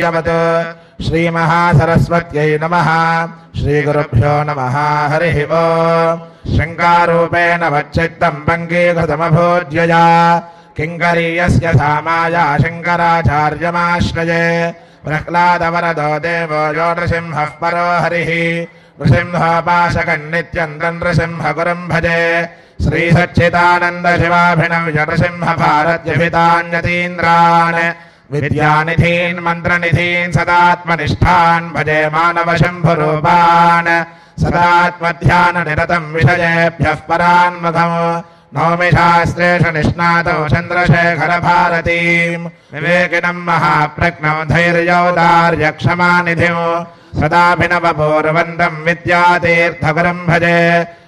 वीर्यवत् श्रीमहासरस्वत्यै नमः श्रीगुरुभ्यो नमः हरिः वो शङ्कारूपेण वच्चित्तम् पङ्गीकृतमभोज्यया किङ्करीयस्य सामाया शङ्कराचार्यमाश्रये प्रह्लादवरदो देवो यो नृसिंहः परो हरिः नृसिंहोपासकम् नित्यम् तम् नृसिंहगुरुम् भजे श्रीसच्चिदानन्दशिवाभिनव्य नृसिंह भारत्यभितान्यतीन्द्रान् विद्यानिधीन् मन्त्रनिधीन् सदात्मनिष्ठान् भजे मानवशम्भुरूपान् सदात्मध्याननिरतम् विषयेभ्यः परान्मुखम् नौमि शास्त्रेषु निष्णातौ चन्द्रशेखरभारतीम् विवेकिनम् महाप्रज्ञौ धैर्यौदार्यक्षमानिधिम् सदाभिनवपूर्वन्तम् विद्यातीर्थगुरुम् भजे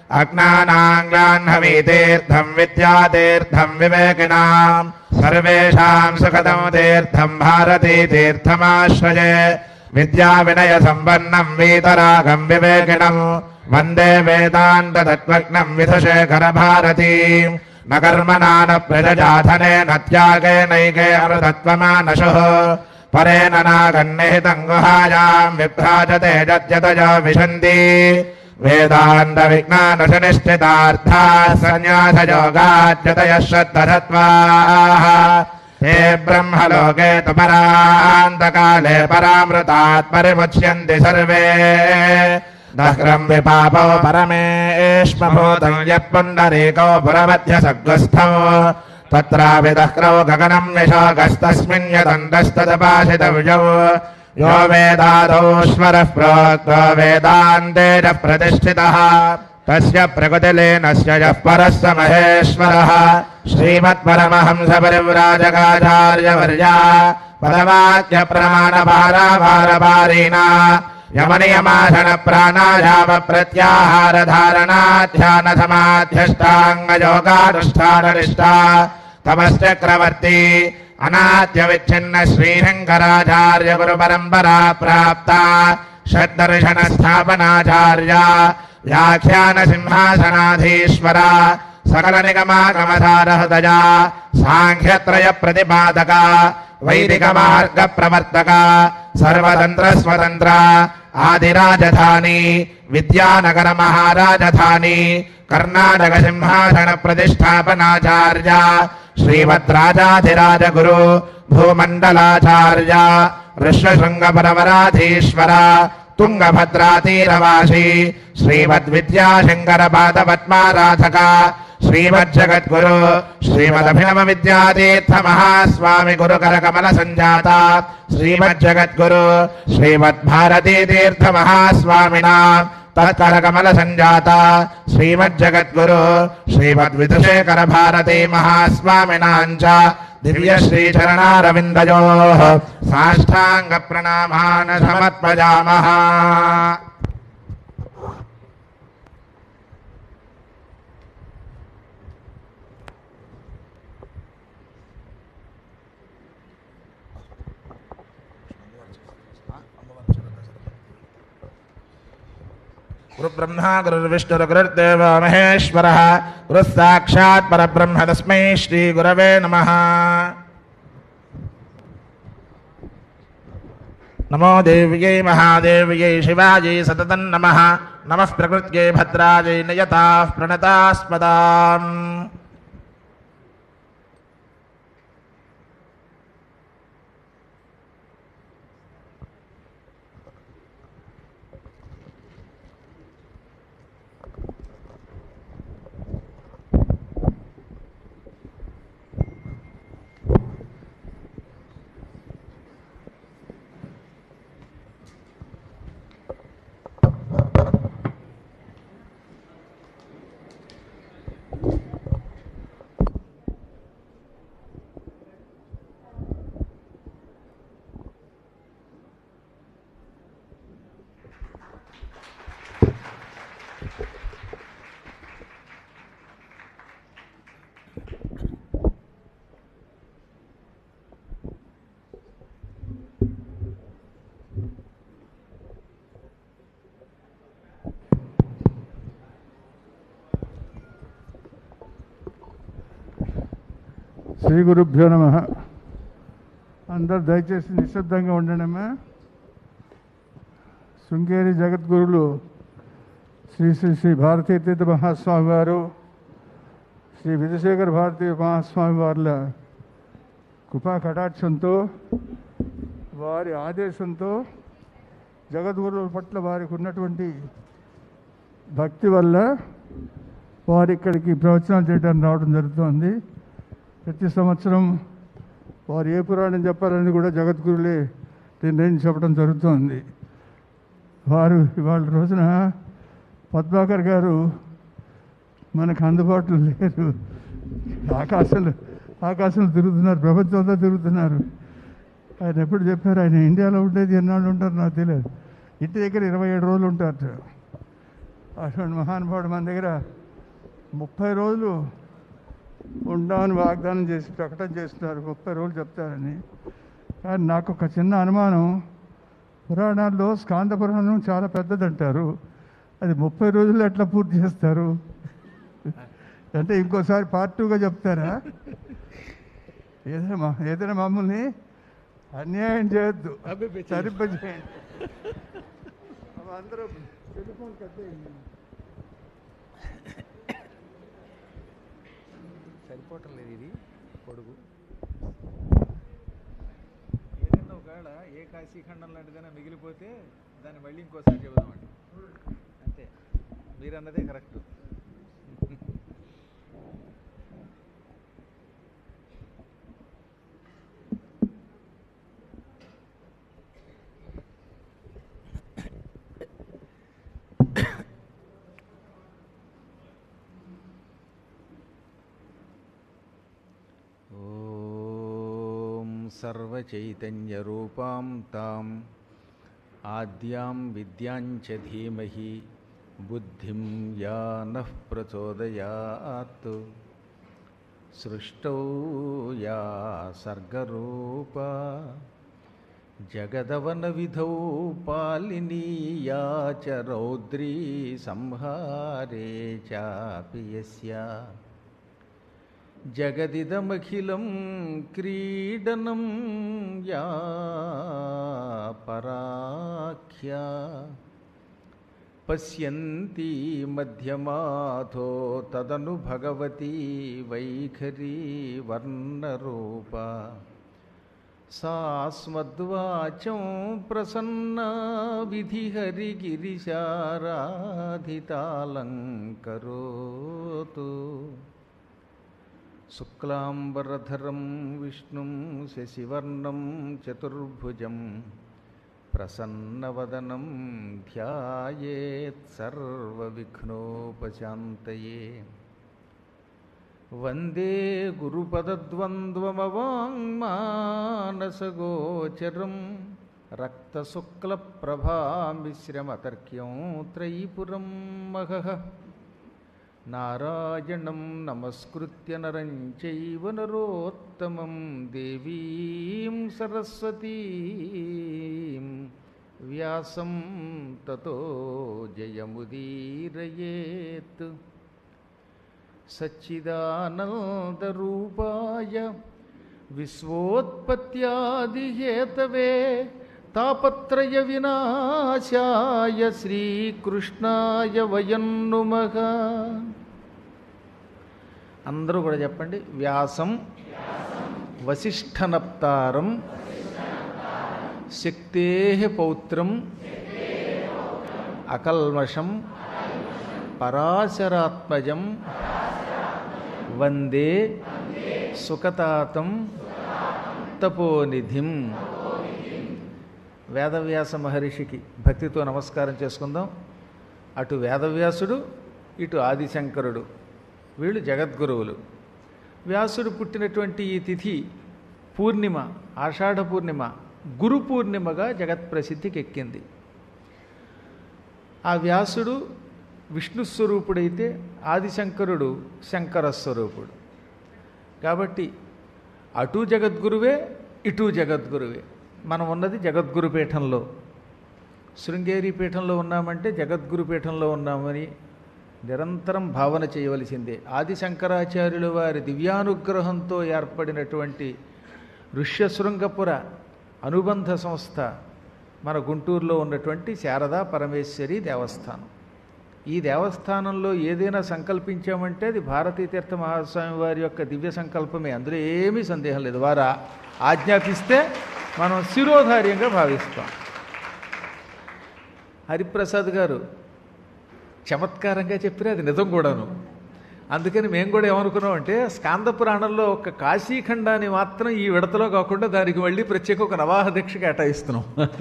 अज्ञानाङ्गाह्नवीतीर्थम् विद्यातीर्थम् विवेकिनाम् सर्वेषाम् सुखदम् तीर्थम् भारतीतीर्थमाश्रये विद्याविनयसम्पन्नम् वीतरागम् विवेकिनम् वन्दे वेदान्ततत्त्वज्ञम् विधुशेखरभारतीम् न कर्मणा न प्रजजाधने न त्यागे नैके अमृतत्वमानशुः परेण नागन्निहितम् गुहायाम् विभ्राजते यद्यतयो विशन्ति वेदान्तविज्ञानशनिश्चितार्था सन्न्यासयोगाद्यतयः श्रद्धरत्वाः हे ब्रह्मलोके तु परान्तकाले परामृतात् परिमुच्यन्ति सर्वे दह्रम् विपापो परमेष्मभूतम् यत्पुण्डरीको पुरमध्यसग्रस्थौ तत्रापि दह्रौ गगनम् निशोकस्तस्मिन् यदन्तस्तदपाशितव्यौ यो वेदादौश्वरः प्रोक्तो वेदान्तेन प्रतिष्ठितः तस्य प्रकृतिलीनस्य यः परः स महेश्वरः श्रीमत्परमहंसपरिव्राजकाचार्यवर्या पदवाक्यप्रमाणभाराभारभारीणा यमनियमासन प्राणायाम प्रत्याहार धारणा ध्यान समाध्यष्टाङ्गयोगानुष्ठाननिष्ठा तमश्चक्रवर्ती अनाद्य विच्छिन्न श्रीशङ्कराचार्य गुरुपरम्परा प्राप्ता षड्दर्शन स्थापनाचार्या व्याख्यान सिंहासनाधीश्वरा सकल निगमागमसारहृदया साङ्ख्यत्रय प्रतिपादका वैदिक मार्ग प्रवर्तक सर्वतन्त्र स्वतन्त्र आदिराजधानी विद्यानगर महाराजधानी कर्णाटक सिंहासन प्रतिष्ठापनाचार्य श्रीमद्राजाधिराज गुरु भूमण्डलाचार्य ऋष्वशृङ्गपरवराधीश्वर तुङ्गभद्रातीरवासी श्रीमद्विद्याशङ्कर पादपद्माराधक श्रीमज्जगद्गुरु श्रीमदभिनव विद्यातीर्थ महास्वामि गुरुकर कमल संजाता श्रीमज्जगद्गुरु श्रीमद्भारती तीर्थ महास्वामिना तत्कर कमल संजाता श्रीमज्जगद्गुरु श्रीमद्विधुशेखर भारती महास्वामिनाञ्च दिव्य श्रीचरणारविन्दयोः साष्टाङ्ग प्रणामान् समर्पयामः गुरुब्रह्मा गुरुर्विष्णुर्गुरुर्देव महेश्वरः गुरुः साक्षात् परब्रह्म तस्मै श्रीगुरवे नमः नमो देव्यै महादेव्यै शिवायै सततं नमः नमः प्रकृत्यै भद्रायै नयताः प्रणतास्पदाम् శ్రీ గురుభ్యో నమ అందరు దయచేసి నిశ్శబ్దంగా ఉండడమే శృంగేరి జగద్గురులు శ్రీ శ్రీ శ్రీ భారతీ తీర్థ మహాస్వామి వారు శ్రీ విజయశేఖర భారతీ మహాస్వామి వార్ల కృపా కటాక్షంతో వారి ఆదేశంతో జగద్గురుల పట్ల వారికి ఉన్నటువంటి భక్తి వల్ల వారు ఇక్కడికి ప్రవచనాలు చేయడానికి రావడం జరుగుతోంది ప్రతి సంవత్సరం వారు ఏ పురాణం చెప్పాలని కూడా జగద్గురులే నిర్ణయం చెప్పడం జరుగుతోంది వారు ఇవాళ రోజున పద్మాకర్ గారు మనకు అందుబాటులో లేరు ఆకాశంలో ఆకాశంలో తిరుగుతున్నారు ప్రపంచంలో తిరుగుతున్నారు ఆయన ఎప్పుడు చెప్పారు ఆయన ఇండియాలో ఉండేది ఎన్నాళ్ళు ఉంటారు నాకు తెలియదు ఇంటి దగ్గర ఇరవై ఏడు రోజులు ఉంటారు అటువంటి మహానుభావుడు మన దగ్గర ముప్పై రోజులు ఉండామని వాగ్దానం చేసి ప్రకటన చేస్తున్నారు ముప్పై రోజులు చెప్తారని కానీ నాకు ఒక చిన్న అనుమానం పురాణాల్లో స్కాంద పురాణం చాలా పెద్దదంటారు అది ముప్పై రోజుల్లో ఎట్లా పూర్తి చేస్తారు అంటే ఇంకోసారి పార్ట్ టూగా చెప్తారా ఏదైనా మా- ఏదైనా మమ్మల్ని అన్యాయం చేయొద్దు సరిపజేయండి అందరూ టెలిఫోన్ కట్టేయండి సరిపోవటం లేదు ఇది పొడుగు ఏదైనా ఒకవేళ ఏ కాశీఖండం లాంటిదైనా మిగిలిపోతే దాన్ని మళ్ళీ ఇంకోసారి చెబుదామండి అంతే మీరన్నదే కరెక్ట్ ఓం సర్వచైతన్యరూపాం తాం ఆద్యాం విద్యాంచ ధీమహి బుద్ధిం యా నః ప్రచోదయాత్ సృష్టౌ యా సర్గరూపా జగదవన విధౌ పాలినీ యా చ రౌద్రీ సంహారే చాపి యస్యా జగదిదమఖిలం క్రీడనం యా పరాఖ్యా పశ్యంతి మధ్యమాథో తదను భగవతి వైఖరీ వర్ణరూపా సాస్మద్వాచం ప్రసన్న విధిహరిగిరిశారాధితాలంకరోతు శుక్లాంబరధరం విష్ణుం శశివర్ణం చతుర్భుజం ప్రసన్నవదనం ధ్యాయేత్ సర్వవిఘ్నోపశాంతయే వందే గురుపదద్వంద్వమవాङ्मानसगोचरं रक्तशुक्लप्रभामिश्रमतर्क्यं त्रयीपुरं महः नारायणं नमस्कृत्य नरं चैव नरोत्तमं देवीं सरस्वतीं व्यासं ततो जयमुदीरयेत् सच्चिदानन्दरूपाय विश्वोत्पत्त्यादिहेतवे तापत्रयविनाशाय श्रीकृष्णाय వయం నుమః అందరూ కూడా చెప్పండి వ్యాసం వసిష్ఠనప్తారం శక్తే పౌత్రం అకల్మషం పరాశరాత్మజం వందే సుఖతాతం తపోనిధిం వేదవ్యాస మహర్షికి భక్తితో నమస్కారం చేసుకుందాం అటు వేదవ్యాసుడు ఇటు ఆదిశంకరుడు వీళ్ళు జగద్గురువులు వ్యాసుడు పుట్టినటువంటి ఈ తిథి పూర్ణిమ ఆషాఢ పూర్ణిమ గురు పూర్ణిమగా జగత్ప్రసిద్ధికి ఎక్కింది ఆ వ్యాసుడు విష్ణు స్వరూపుడైతే ఆదిశంకరుడు శంకర స్వరూపుడు కాబట్టి అటు జగద్గురువే ఇటు జగద్గురువే మనం ఉన్నది జగద్గురు పీఠంలో శృంగేరి పీఠంలో ఉన్నామంటే జగద్గురు పీఠంలో ఉన్నామని నిరంతరం భావన చేయవలసిందే ఆది శంకరాచార్యుల వారి దివ్యానుగ్రహంతో ఏర్పడినటువంటి ఋష్యశృంగపుర అనుబంధ సంస్థ మన గుంటూరులో ఉన్నటువంటి శారదా పరమేశ్వరి దేవస్థానం ఈ దేవస్థానంలో ఏదైనా సంకల్పించామంటే అది భారతీ తీర్థ మహాస్వామి వారి యొక్క దివ్య సంకల్పమే అందులో ఏమీ సందేహం లేదు వారు ఆజ్ఞాపిస్తే మనం శిరోధార్యంగా భావిస్తాం హరిప్రసాద్ గారు చమత్కారంగా చెప్పిన అది నిజం కూడాను అందుకని మేము కూడా ఏమనుకున్నామంటే స్కాంద పురాణంలో ఒక కాశీఖండాన్ని మాత్రం ఈ విడతలో కాకుండా దానికి మళ్ళీ ప్రత్యేక ఒక నవాహ దీక్ష కేటాయిస్తున్నాం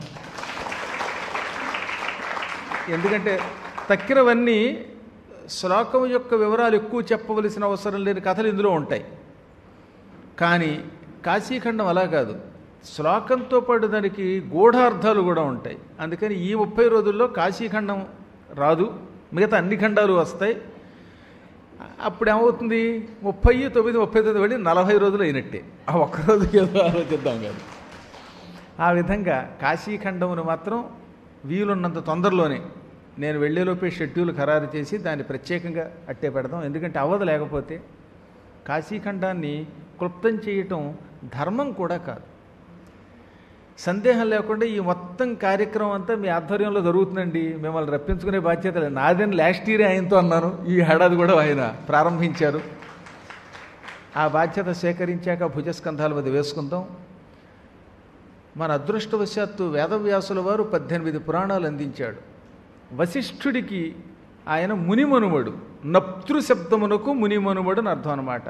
ఎందుకంటే తక్కినవన్నీ శ్లోకం యొక్క వివరాలు ఎక్కువ చెప్పవలసిన అవసరం లేని కథలు ఇందులో ఉంటాయి కానీ కాశీఖండం అలా కాదు శ్లోకంతో పాటు దానికి గూఢార్థాలు కూడా ఉంటాయి అందుకని ఈ ముప్పై రోజుల్లో కాశీఖండం రాదు మిగతా అన్ని ఖండాలు వస్తాయి అప్పుడు ఏమవుతుంది ముప్పై తొమ్మిది ముప్పై తొమ్మిది వెళ్ళి నలభై రోజులు అయినట్టే ఆ ఒక్కరోజు ఏదో ఆలోచిద్దాం కాదు ఆ విధంగా కాశీఖండమును మాత్రం వీలున్నంత తొందరలోనే నేను వెళ్ళేలోపే షెడ్యూల్ ఖరారు చేసి దాన్ని ప్రత్యేకంగా అట్టే పెడదాం ఎందుకంటే అవ్వదు లేకపోతే కాశీఖండాన్ని క్లుప్తం చేయటం ధర్మం కూడా కాదు సందేహం లేకుండా ఈ మొత్తం కార్యక్రమం అంతా మీ ఆధ్వర్యంలో జరుగుతుందండి మిమ్మల్ని రప్పించుకునే బాధ్యత లేదు నాదని లాస్ట్ ఇయర్ ఆయనతో అన్నాను ఈ ఏడాది కూడా ఆయన ప్రారంభించారు ఆ బాధ్యత సేకరించాక భుజస్కంధాల మీద వేసుకుందాం మన అదృష్టవశాత్తు వేదవ్యాసుల వారు పద్దెనిమిది పురాణాలు అందించాడు వశిష్ఠుడికి ఆయన మునిమనుమడు నప్తృ శబ్దమునకు మునిమనుమడు అని అర్థం అనమాట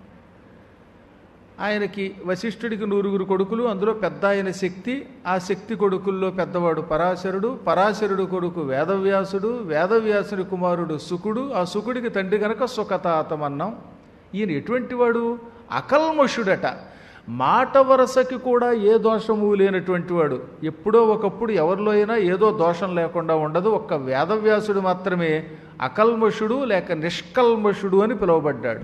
ఆయనకి వశిష్ఠుడికి నూరుగురు కొడుకులు అందులో పెద్ద ఆయన శక్తి ఆ శక్తి కొడుకుల్లో పెద్దవాడు పరాశరుడు పరాశరుడు కొడుకు వేదవ్యాసుడు వేదవ్యాసుడి కుమారుడు సుకుడు ఆ సుకుడికి తండ్రి గనక సుఖతాతమన్నాం ఈయన ఎటువంటి వాడు అకల్మషుడట మాట వరసకి కూడా ఏ దోషము లేనటువంటి వాడు ఎప్పుడో ఒకప్పుడు ఎవరిలో అయినా ఏదో దోషం లేకుండా ఉండదు ఒక్క వేదవ్యాసుడు మాత్రమే అకల్మషుడు లేక నిష్కల్మషుడు అని పిలువబడ్డాడు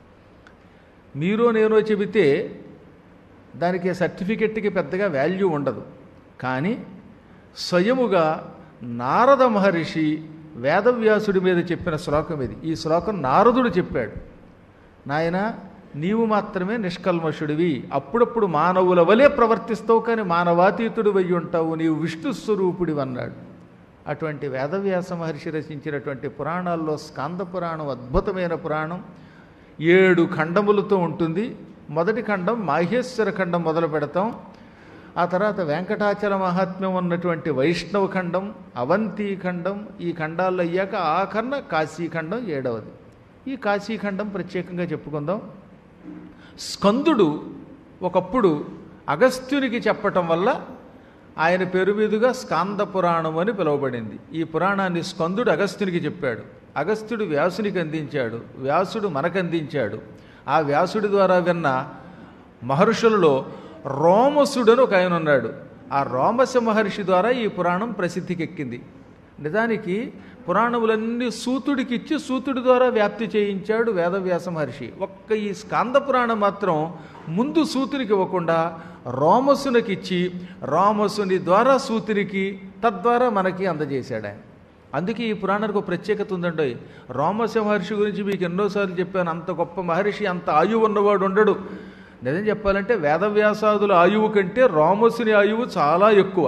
మీరో నేనో చెబితే దానికి సర్టిఫికెట్కి పెద్దగా వాల్యూ ఉండదు కానీ స్వయముగా నారద మహర్షి వేదవ్యాసుడి మీద చెప్పిన శ్లోకం ఇది ఈ శ్లోకం నారదుడు చెప్పాడు నాయన నీవు మాత్రమే నిష్కల్మషుడివి అప్పుడప్పుడు మానవుల వలె ప్రవర్తిస్తావు కానీ మానవాతీతుడు అయి ఉంటావు నీవు విష్ణు స్వరూపుడివి అన్నాడు అటువంటి వేదవ్యాస మహర్షి రచించినటువంటి పురాణాల్లో స్కాంద పురాణం అద్భుతమైన పురాణం ఏడు ఖండములతో ఉంటుంది మొదటి ఖండం మాహేశ్వర ఖండం మొదలు పెడతాం ఆ తర్వాత వెంకటాచల మహాత్మ్యం ఉన్నటువంటి వైష్ణవ ఖండం అవంతి ఖండం ఈ ఖండాల్లో అయ్యాక ఆఖరణ కాశీఖండం ఏడవది ఈ కాశీఖండం ప్రత్యేకంగా చెప్పుకుందాం స్కందుడు ఒకప్పుడు అగస్త్యునికి చెప్పటం వల్ల ఆయన పేరు మీదుగా స్కాంద పురాణం అని పిలువబడింది ఈ పురాణాన్ని స్కందుడు అగస్త్యునికి చెప్పాడు అగస్త్యుడు వ్యాసునికి అందించాడు వ్యాసుడు మనకు అందించాడు ఆ వ్యాసుడి ద్వారా విన్న మహర్షులలో రోమసుడని ఒక ఆయన ఉన్నాడు ఆ రోమస మహర్షి ద్వారా ఈ పురాణం ప్రసిద్ధికెక్కింది నిజానికి పురాణములన్నీ సూతుడికి ఇచ్చి సూతుడి ద్వారా వ్యాప్తి చేయించాడు వేదవ్యాస మహర్షి ఒక్క ఈ స్కాంద పురాణం మాత్రం ముందు సూతునికి ఇవ్వకుండా రోమసునికి ఇచ్చి రోమసుని ద్వారా సూతునికి తద్వారా మనకి అందజేశాడు ఆయన అందుకే ఈ పురాణానికి ఒక ప్రత్యేకత ఉందండి రోమస మహర్షి గురించి మీకు ఎన్నోసార్లు చెప్పాను అంత గొప్ప మహర్షి అంత ఆయువు ఉన్నవాడు ఉండడు నిజం చెప్పాలంటే వేదవ్యాసాదుల ఆయువు కంటే రోమసుని ఆయువు చాలా ఎక్కువ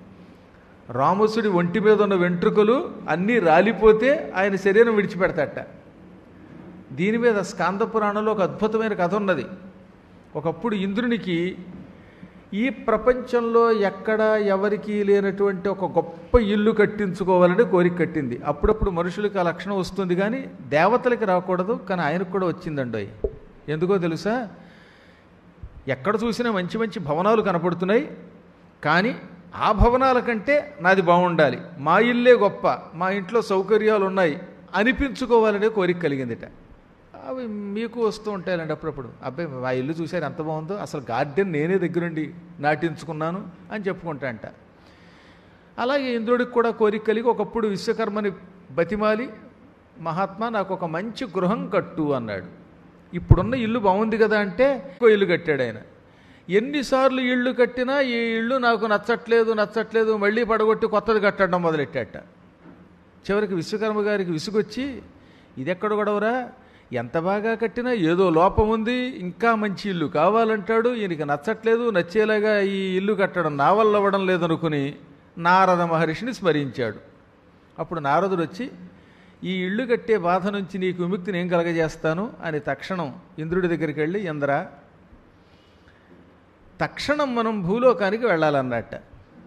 రామసుడి ఒంటి మీద ఉన్న వెంట్రుకలు అన్నీ రాలిపోతే ఆయన శరీరం విడిచిపెడతాట దీని మీద స్కాంద పురాణంలో ఒక అద్భుతమైన కథ ఉన్నది ఒకప్పుడు ఇంద్రునికి ఈ ప్రపంచంలో ఎక్కడ ఎవరికి లేనటువంటి ఒక గొప్ప ఇల్లు కట్టించుకోవాలని కోరిక కట్టింది అప్పుడప్పుడు మనుషులకు ఆ లక్షణం వస్తుంది కానీ దేవతలకి రాకూడదు కానీ ఆయనకు కూడా వచ్చిందండి ఎందుకో తెలుసా ఎక్కడ చూసినా మంచి మంచి భవనాలు కనపడుతున్నాయి కానీ ఆ భవనాల కంటే నాది బాగుండాలి మా ఇల్లే గొప్ప మా ఇంట్లో సౌకర్యాలు ఉన్నాయి అనిపించుకోవాలనే కోరిక కలిగిందిట అవి మీకు వస్తూ ఉంటాయండి అప్పుడప్పుడు అబ్బాయి మా ఇల్లు చూశారు ఎంత బాగుందో అసలు గార్డెన్ నేనే దగ్గరుండి నాటించుకున్నాను అని చెప్పుకుంటా అంట అలాగే ఇంద్రుడికి కూడా కోరిక కలిగి ఒకప్పుడు విశ్వకర్మని బతిమాలి మహాత్మా నాకు ఒక మంచి గృహం కట్టు అన్నాడు ఇప్పుడున్న ఇల్లు బాగుంది కదా అంటే ఇంకో ఇల్లు కట్టాడు ఆయన ఎన్నిసార్లు ఇళ్ళు కట్టినా ఈ ఇల్లు నాకు నచ్చట్లేదు నచ్చట్లేదు మళ్ళీ పడగొట్టి కొత్తది కట్టడం మొదలెట్టాట చివరికి విశ్వకర్మ గారికి విసుగొచ్చి ఇదెక్కడ గొడవరా ఎంత బాగా కట్టినా ఏదో లోపం ఉంది ఇంకా మంచి ఇల్లు కావాలంటాడు ఈయనకి నచ్చట్లేదు నచ్చేలాగా ఈ ఇల్లు కట్టడం నా వల్ల అవ్వడం లేదనుకుని నారద మహర్షిని స్మరించాడు అప్పుడు నారదుడు వచ్చి ఈ ఇల్లు కట్టే బాధ నుంచి నీకు విముక్తిని ఏం కలగజేస్తాను అని తక్షణం ఇంద్రుడి దగ్గరికి వెళ్ళి ఇంద్ర తక్షణం మనం భూలోకానికి వెళ్ళాలన్నట్ట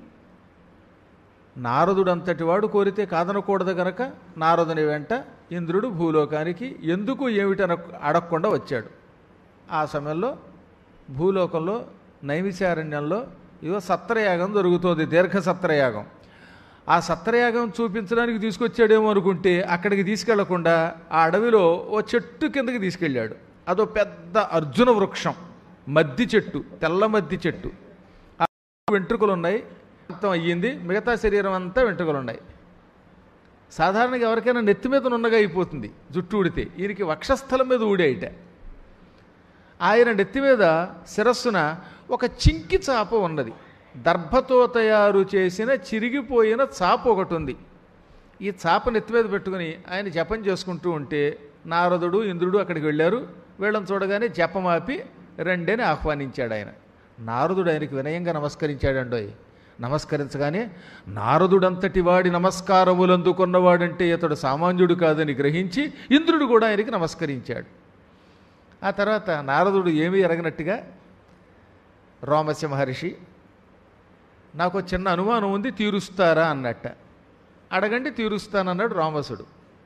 నారదుడంతటి వాడు కోరితే కాదనకూడదు గనక నారదుని వెంట ఇంద్రుడు భూలోకానికి ఎందుకు ఏమిటన అడగకుండా వచ్చాడు ఆ సమయంలో భూలోకంలో నైమిశారణ్యంలో ఇదో సత్రయాగం జరుగుతోంది దీర్ఘ సత్రయాగం ఆ సత్రయాగం చూపించడానికి తీసుకొచ్చాడేమో అనుకుంటే అక్కడికి తీసుకెళ్లకుండా ఆ అడవిలో ఓ చెట్టు కిందకి తీసుకెళ్ళాడు అదో పెద్ద అర్జున వృక్షం మద్ది చెట్టు తెల్ల మద్ది చెట్టు ఆ వెంట్రుకలు ఉన్నాయి అంతం అయ్యింది మిగతా శరీరం అంతా వెంట్రుకలు ఉన్నాయి సాధారణంగా ఎవరికైనా నెత్తి మీద నున్నగా అయిపోతుంది జుట్టు ఊడితే ఈయనకి వక్షస్థలం మీద ఊడేయట ఆయన నెత్తి మీద శిరస్సున ఒక చింకి చాప ఉన్నది దర్భతో తయారు చేసిన చిరిగిపోయిన చాప ఒకటి ఉంది ఈ చాప నెత్తి మీద పెట్టుకుని ఆయన జపం చేసుకుంటూ ఉంటే నారదుడు ఇంద్రుడు అక్కడికి వెళ్ళారు వీళ్ళని చూడగానే జపమాపి రెండని ఆహ్వానించాడు ఆయన నారదుడు ఆయనకి వినయంగా నమస్కరించాడండోయ్ నమస్కరించగానే నారదుడంతటి వాడి నమస్కారములు అందుకున్నవాడంటే ఇతడు సామాన్యుడు కాదని గ్రహించి ఇంద్రుడు కూడా ఆయనకి నమస్కరించాడు ఆ తర్వాత నారదుడు ఏమీ ఎరగనట్టుగా రోమస్య మహర్షి నాకు చిన్న అనుమానం ఉంది తీరుస్తారా అన్నట్ట అడగండి తీరుస్తానన్నాడు రామసుడు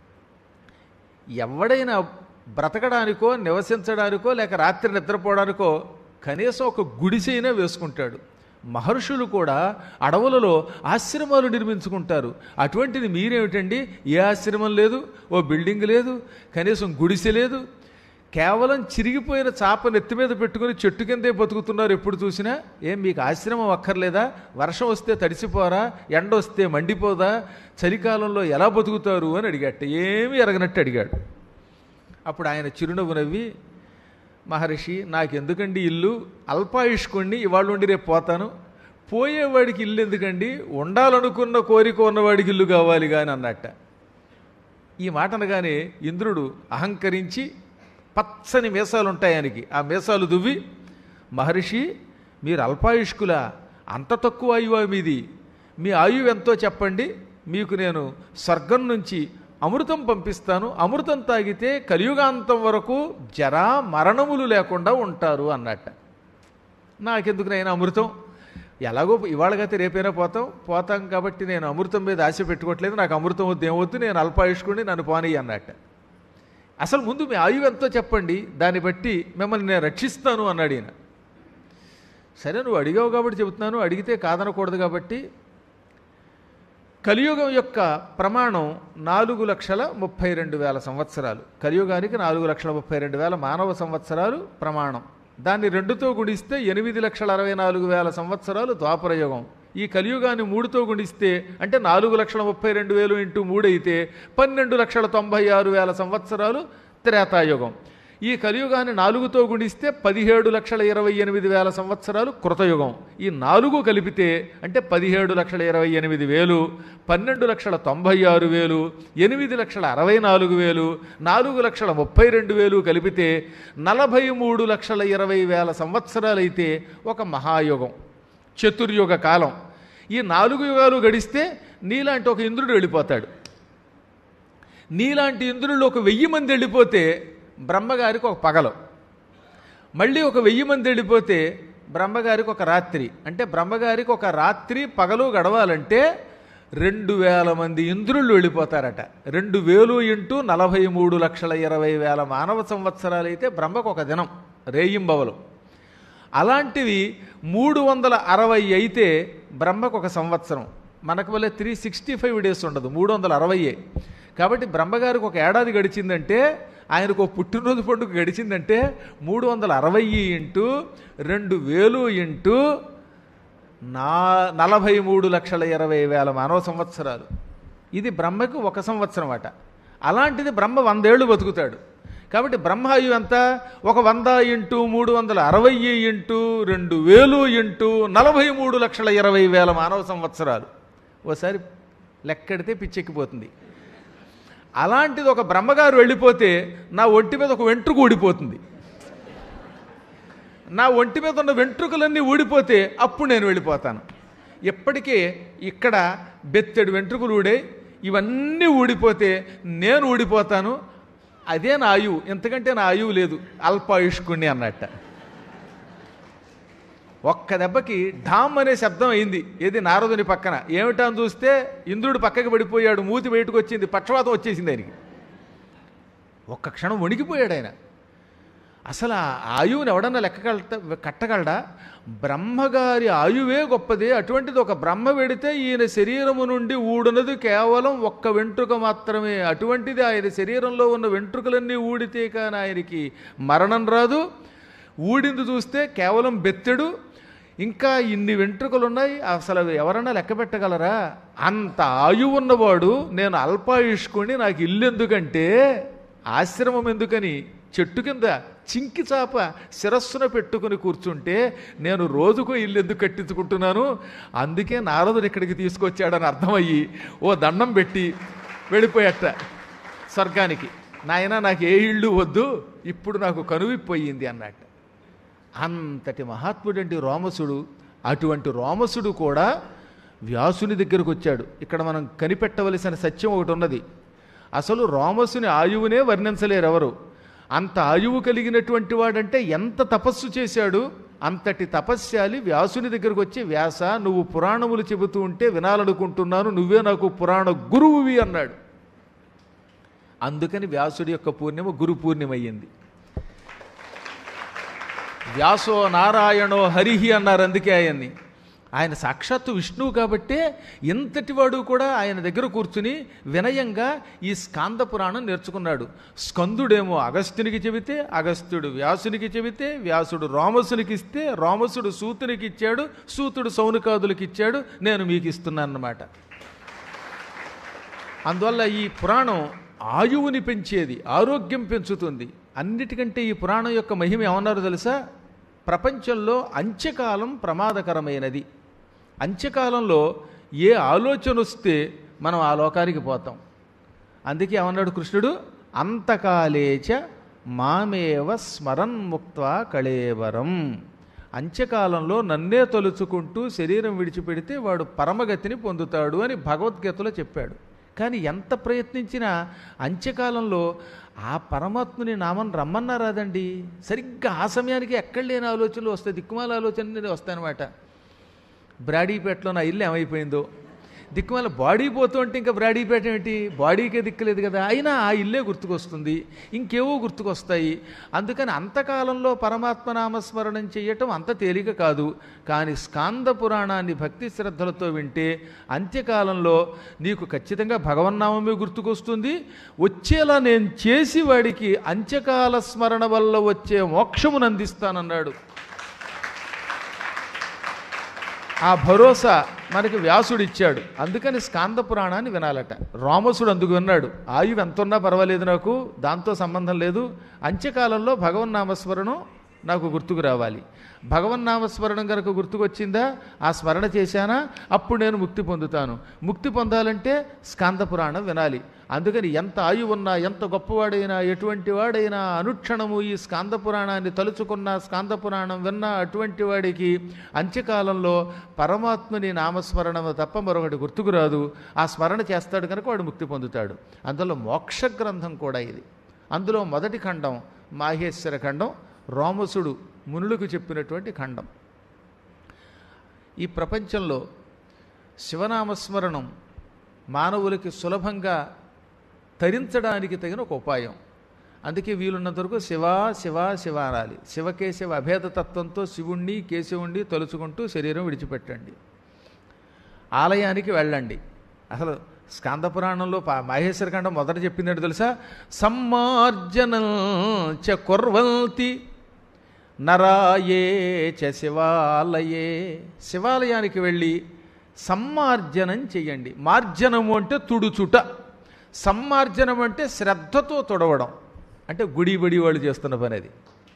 ఎవడైనా బ్రతకడానికో నివసించడానికో లేక రాత్రి నిద్రపోవడానికో కనీసం ఒక గుడిసైనా వేసుకుంటాడు మహర్షులు కూడా అడవులలో ఆశ్రమాలు నిర్మించుకుంటారు అటువంటిది మీరేమిటండి ఏ ఆశ్రమం లేదు ఓ బిల్డింగ్ లేదు కనీసం గుడిసె లేదు కేవలం చిరిగిపోయిన చాప నెత్తి మీద పెట్టుకుని చెట్టు కిందే బతుకుతున్నారు ఎప్పుడు చూసినా ఏం మీకు ఆశ్రమం అక్కర్లేదా వర్షం వస్తే తడిసిపోరా ఎండ వస్తే మండిపోదా చలికాలంలో ఎలా బతుకుతారు అని అడిగాట ఏమీ ఎరగనట్టు అడిగాడు అప్పుడు ఆయన చిరునవ్వు నవ్వి మహర్షి నాకెందుకండి ఇల్లు అల్పాయుష్కుణ్ణి ఇవాళ ఉండి రేపు పోతాను పోయేవాడికి ఇల్లు ఎందుకండి ఉండాలనుకున్న కోరిక ఉన్నవాడికి ఇల్లు కావాలి కానీ అన్నట్ట ఈ మాట అనగానే ఇంద్రుడు అహంకరించి పచ్చని మీసాలు ఉంటాయి ఆయనకి ఆ మీసాలు దువ్వి మహర్షి మీరు అల్పాయుష్కులా అంత తక్కువ ఆయువా మీది మీ ఆయువు ఎంతో చెప్పండి మీకు నేను స్వర్గం నుంచి అమృతం పంపిస్తాను అమృతం తాగితే కలియుగాంతం వరకు జరా మరణములు లేకుండా ఉంటారు అన్నట్ట నాకెందుకు నేను అమృతం ఎలాగో ఇవాళకైతే రేపైనా పోతాం పోతాం కాబట్టి నేను అమృతం మీద ఆశ పెట్టుకోవట్లేదు నాకు అమృతం వద్దు ఏమొద్దు నేను అల్పాయుష్కుని నన్ను పోనీ అన్నట్ట అసలు ముందు మీ ఆయువు ఎంతో చెప్పండి దాన్ని బట్టి మిమ్మల్ని నేను రక్షిస్తాను అన్నాడు ఈయన సరే నువ్వు అడిగావు కాబట్టి చెబుతున్నాను అడిగితే కాదనకూడదు కాబట్టి కలియుగం యొక్క ప్రమాణం నాలుగు లక్షల ముప్పై రెండు వేల సంవత్సరాలు కలియుగానికి నాలుగు లక్షల ముప్పై రెండు వేల మానవ సంవత్సరాలు ప్రమాణం దాన్ని రెండుతో గుణిస్తే ఎనిమిది లక్షల అరవై నాలుగు వేల సంవత్సరాలు ద్వాపరయుగం ఈ కలియుగాన్ని మూడుతో గుణిస్తే అంటే నాలుగు లక్షల ముప్పై రెండు వేలు ఇంటూ మూడు అయితే పన్నెండు లక్షల తొంభై ఆరు వేల సంవత్సరాలు త్రేతాయుగం ఈ కలియుగాన్ని నాలుగుతో గుణిస్తే పదిహేడు లక్షల ఇరవై ఎనిమిది వేల సంవత్సరాలు కృతయుగం ఈ నాలుగు కలిపితే అంటే పదిహేడు లక్షల ఇరవై ఎనిమిది వేలు పన్నెండు లక్షల తొంభై ఆరు వేలు ఎనిమిది లక్షల అరవై నాలుగు వేలు నాలుగు లక్షల ముప్పై రెండు వేలు కలిపితే నలభై మూడు లక్షల ఇరవై వేల సంవత్సరాలైతే ఒక మహాయుగం చతుర్యుగ కాలం ఈ నాలుగు యుగాలు గడిస్తే నీలాంటి ఒక ఇంద్రుడు వెళ్ళిపోతాడు నీలాంటి ఇంద్రుడు ఒక వెయ్యి మంది వెళ్ళిపోతే బ్రహ్మగారికి ఒక పగలు మళ్ళీ ఒక వెయ్యి మంది వెళ్ళిపోతే బ్రహ్మగారికి ఒక రాత్రి అంటే బ్రహ్మగారికి ఒక రాత్రి పగలు గడవాలంటే రెండు వేల మంది ఇంద్రుళ్ళు వెళ్ళిపోతారట రెండు వేలు ఇంటూ నలభై మూడు లక్షల ఇరవై వేల మానవ సంవత్సరాలు అయితే బ్రహ్మకు ఒక దినం రేయింబవలు అలాంటివి మూడు వందల అరవై అయితే బ్రహ్మకు ఒక సంవత్సరం మనకు వల్ల త్రీ సిక్స్టీ ఫైవ్ డేస్ ఉండదు మూడు వందల అరవైయే కాబట్టి బ్రహ్మగారికి ఒక ఏడాది గడిచిందంటే ఆయనకు ఒక పుట్టినరోజు పండుగ గడిచిందంటే మూడు వందల అరవై ఇంటూ రెండు వేలు ఇంటూ నా నలభై మూడు లక్షల ఇరవై వేల మానవ సంవత్సరాలు ఇది బ్రహ్మకు ఒక సంవత్సరం అట అలాంటిది బ్రహ్మ వందేళ్లు బతుకుతాడు కాబట్టి బ్రహ్మాయు ఎంత ఒక వంద ఇంటూ మూడు వందల అరవై ఇంటూ రెండు వేలు ఇంటూ నలభై మూడు లక్షల ఇరవై వేల మానవ సంవత్సరాలు ఓసారి లెక్కెడితే పిచ్చెక్కిపోతుంది అలాంటిది ఒక బ్రహ్మగారు వెళ్ళిపోతే నా ఒంటి మీద ఒక వెంట్రుక ఊడిపోతుంది నా ఒంటి మీద ఉన్న వెంట్రుకలన్నీ ఊడిపోతే అప్పుడు నేను వెళ్ళిపోతాను ఇప్పటికే ఇక్కడ బెత్తెడు వెంట్రుకలు ఊడే ఇవన్నీ ఊడిపోతే నేను ఊడిపోతాను అదే నా ఆయువు ఎంతకంటే నా ఆయువు లేదు అల్పాయుష్కుణ్ణి అన్నట్ట ఒక్క దెబ్బకి ఢామ్ అనే శబ్దం అయింది ఏది నారదుని పక్కన ఏమిటా అని చూస్తే ఇంద్రుడు పక్కకి పడిపోయాడు మూతి బయటకు వచ్చింది పక్షవాతం వచ్చేసింది ఆయనకి ఒక్క క్షణం వణికిపోయాడు ఆయన అసలు ఆ ఆయువుని ఎవడన్నా లెక్కగలట కట్టగలడా బ్రహ్మగారి ఆయువే గొప్పది అటువంటిది ఒక బ్రహ్మ వెడితే ఈయన శరీరము నుండి ఊడునది కేవలం ఒక్క వెంట్రుక మాత్రమే అటువంటిది ఆయన శరీరంలో ఉన్న వెంట్రుకలన్నీ ఊడితే కానీ ఆయనకి మరణం రాదు ఊడింది చూస్తే కేవలం బెత్తెడు ఇంకా ఇన్ని వెంట్రుకలు ఉన్నాయి అసలు అవి ఎవరన్నా లెక్క పెట్టగలరా అంత ఆయువు ఉన్నవాడు నేను అల్పాయుష్కుని నాకు ఇల్లు ఎందుకంటే ఆశ్రమం ఎందుకని చెట్టు కింద చింకి చాప శిరస్సున పెట్టుకుని కూర్చుంటే నేను రోజుకు ఇల్లు ఎందుకు కట్టించుకుంటున్నాను అందుకే నారదుడు ఇక్కడికి తీసుకొచ్చాడని అర్థమయ్యి ఓ దండం పెట్టి వెళ్ళిపోయట స్వర్గానికి నాయన నాకు ఏ ఇళ్ళు వద్దు ఇప్పుడు నాకు కనువిపోయింది అన్నట్టు అంతటి మహాత్ముడంటి రోమసుడు అటువంటి రోమసుడు కూడా వ్యాసుని దగ్గరకు వచ్చాడు ఇక్కడ మనం కనిపెట్టవలసిన సత్యం ఒకటి ఉన్నది అసలు రోమసుని ఆయువునే వర్ణించలేరు ఎవరు అంత ఆయువు కలిగినటువంటి వాడంటే ఎంత తపస్సు చేశాడు అంతటి తపస్యాలి వ్యాసుని దగ్గరకు వచ్చి వ్యాస నువ్వు పురాణములు చెబుతూ ఉంటే వినాలనుకుంటున్నాను నువ్వే నాకు పురాణ గురువువి అన్నాడు అందుకని వ్యాసుడి యొక్క పూర్ణిమ గురు పూర్ణిమ అయ్యింది వ్యాసో నారాయణో హరిహి అన్నారు అందుకే ఆయన్ని ఆయన సాక్షాత్తు విష్ణువు కాబట్టే ఎంతటి వాడు కూడా ఆయన దగ్గర కూర్చుని వినయంగా ఈ స్కాంద పురాణం నేర్చుకున్నాడు స్కందుడేమో అగస్త్యునికి చెబితే అగస్త్యుడు వ్యాసునికి చెబితే వ్యాసుడు రోమసునికి ఇస్తే రోమసుడు సూతునికి ఇచ్చాడు సూతుడు సౌనికాదులకు ఇచ్చాడు నేను మీకు ఇస్తున్నాను అన్నమాట అందువల్ల ఈ పురాణం ఆయువుని పెంచేది ఆరోగ్యం పెంచుతుంది అన్నిటికంటే ఈ పురాణం యొక్క మహిమ ఏమన్నారో తెలుసా ప్రపంచంలో అంత్యకాలం ప్రమాదకరమైనది అంత్యకాలంలో ఏ ఆలోచన వస్తే మనం ఆ లోకానికి పోతాం అందుకే ఏమన్నాడు కృష్ణుడు అంతకాలేచ మామేవ స్మరన్ ముక్త్వా కళేవరం అంత్యకాలంలో నన్నే తలుచుకుంటూ శరీరం విడిచిపెడితే వాడు పరమగతిని పొందుతాడు అని భగవద్గీతలో చెప్పాడు కానీ ఎంత ప్రయత్నించినా అంత్యకాలంలో ఆ పరమాత్ముని నామం రమ్మన్నారాదండి సరిగ్గా ఆ సమయానికి ఎక్కడ లేని ఆలోచనలు వస్తాయి దిక్కుమాల ఆలోచనలు వస్తాయన్నమాట బ్రాడీపేటలో నా ఇల్లు ఏమైపోయిందో దిక్కుమాల బాడీ పోతుంటే ఇంకా బ్రాడీపేట ఏమిటి బాడీకే దిక్కులేదు కదా అయినా ఆ ఇల్లే గుర్తుకొస్తుంది ఇంకేవో గుర్తుకొస్తాయి అందుకని అంతకాలంలో పరమాత్మ నామస్మరణం చేయటం అంత తేలిక కాదు కానీ స్కాంద పురాణాన్ని భక్తి శ్రద్ధలతో వింటే అంత్యకాలంలో నీకు ఖచ్చితంగా భగవన్నామమే గుర్తుకొస్తుంది వచ్చేలా నేను చేసి వాడికి అంత్యకాల స్మరణ వల్ల వచ్చే మోక్షమును అందిస్తానన్నాడు ఆ భరోసా మనకి వ్యాసుడు ఇచ్చాడు అందుకని స్కాంద పురాణాన్ని వినాలట రామసుడు అందుకు విన్నాడు ఆయువు ఎంతున్నా పర్వాలేదు నాకు దాంతో సంబంధం లేదు అంత్యకాలంలో భగవన్నామస్మరణం నాకు గుర్తుకు రావాలి భగవన్నామస్మరణం కనుక గుర్తుకొచ్చిందా ఆ స్మరణ చేశానా అప్పుడు నేను ముక్తి పొందుతాను ముక్తి పొందాలంటే స్కాంద పురాణం వినాలి అందుకని ఎంత ఆయువు ఉన్నా ఎంత గొప్పవాడైనా ఎటువంటి వాడైనా అనుక్షణము ఈ స్కాంద పురాణాన్ని తలుచుకున్న స్కాంద పురాణం విన్న అటువంటి వాడికి అంత్యకాలంలో పరమాత్మని నామస్మరణం తప్ప మరొకటి గుర్తుకు రాదు ఆ స్మరణ చేస్తాడు కనుక వాడు ముక్తి పొందుతాడు అందులో మోక్ష గ్రంథం కూడా ఇది అందులో మొదటి ఖండం మాహేశ్వర ఖండం రోమసుడు మునులకు చెప్పినటువంటి ఖండం ఈ ప్రపంచంలో శివనామస్మరణం మానవులకి సులభంగా తరించడానికి తగిన ఒక ఉపాయం అందుకే వీలున్నంత వరకు శివ శివ శివ అనాలి శివకేశవ అభేద తత్వంతో శివుణ్ణి కేశవుణ్ణి తలుచుకుంటూ శరీరం విడిచిపెట్టండి ఆలయానికి వెళ్ళండి అసలు స్కాంద పురాణంలో పా- మహేశ్వర ఖండం మొదట చెప్పిందంటే తెలుసా సమ్మార్జనం చ కుర్వంతి నరాయే చ శివాలయే శివాలయానికి వెళ్ళి సమ్మార్జనం చెయ్యండి మార్జనము అంటే తుడుచుట సమ్మార్జనం అంటే శ్రద్ధతో తుడవడం అంటే గుడి బడి వాళ్ళు చేస్తున్న పని అది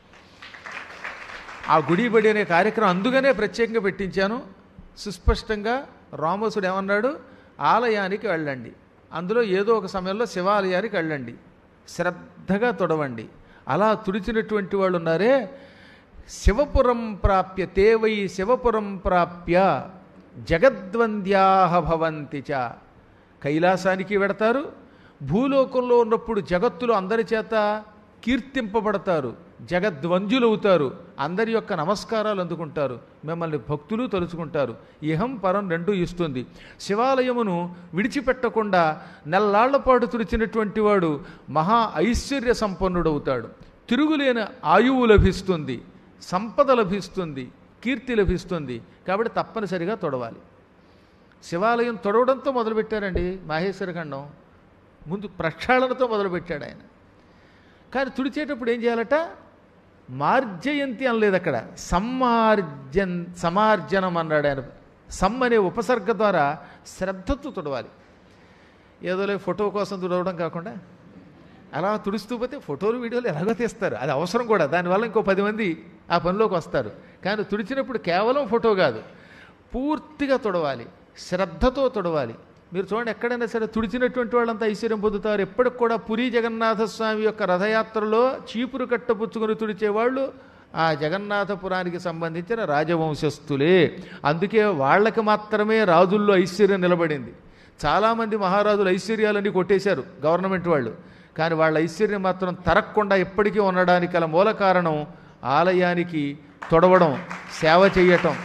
ఆ గుడి బడి అనే కార్యక్రమం అందుకనే ప్రత్యేకంగా పెట్టించాను సుస్పష్టంగా రామసుడు ఏమన్నాడు ఆలయానికి వెళ్ళండి అందులో ఏదో ఒక సమయంలో శివాలయానికి వెళ్ళండి శ్రద్ధగా తొడవండి అలా తుడిచినటువంటి వాళ్ళు ఉన్నారే శివపురం ప్రాప్య తేవై శివపురం ప్రాప్య జగద్వంద్యాహ భవంతి చ కైలాసానికి వెడతారు భూలోకంలో ఉన్నప్పుడు జగత్తులు అందరి చేత కీర్తింపబడతారు జగద్వంద్యులవుతారు అందరి యొక్క నమస్కారాలు అందుకుంటారు మిమ్మల్ని భక్తులు తలుచుకుంటారు ఇహం పరం రెండూ ఇస్తుంది శివాలయమును విడిచిపెట్టకుండా నెల్లాళ్ల పాటు తుడిచినటువంటి వాడు మహా ఐశ్వర్య సంపన్నుడవుతాడు తిరుగులేని ఆయువు లభిస్తుంది సంపద లభిస్తుంది కీర్తి లభిస్తుంది కాబట్టి తప్పనిసరిగా తొడవాలి శివాలయం తొడవడంతో మొదలుపెట్టారండి మాహేశ్వర ఖండం ముందు ప్రక్షాళనతో మొదలుపెట్టాడు ఆయన కానీ తుడిచేటప్పుడు ఏం చేయాలట మార్జయంతి అనలేదు అక్కడ సమ్మార్జన్ సమార్జనం అన్నాడు ఆయన సమ్ అనే ఉపసర్గ ద్వారా శ్రద్ధతో తుడవాలి ఏదోలే ఫోటో కోసం తుడవడం కాకుండా అలా తుడుస్తూ పోతే ఫోటోలు వీడియోలు ఎలాగో తీస్తారు అది అవసరం కూడా దానివల్ల ఇంకో పది మంది ఆ పనిలోకి వస్తారు కానీ తుడిచినప్పుడు కేవలం ఫోటో కాదు పూర్తిగా తుడవాలి శ్రద్ధతో తుడవాలి మీరు చూడండి ఎక్కడైనా సరే తుడిచినటువంటి వాళ్ళంతా ఐశ్వర్యం పొందుతారు ఎప్పటికి కూడా పురి జగన్నాథ స్వామి యొక్క రథయాత్రలో చీపురు కట్టపుచ్చుకుని తుడిచేవాళ్ళు ఆ జగన్నాథపురానికి సంబంధించిన రాజవంశస్థులే అందుకే వాళ్ళకి మాత్రమే రాజుల్లో ఐశ్వర్యం నిలబడింది చాలామంది మహారాజులు ఐశ్వర్యాలన్నీ కొట్టేశారు గవర్నమెంట్ వాళ్ళు కానీ వాళ్ళ ఐశ్వర్యం మాత్రం తరక్కుండా ఎప్పటికీ ఉండడానికి గల మూల కారణం ఆలయానికి తొడవడం సేవ చేయటం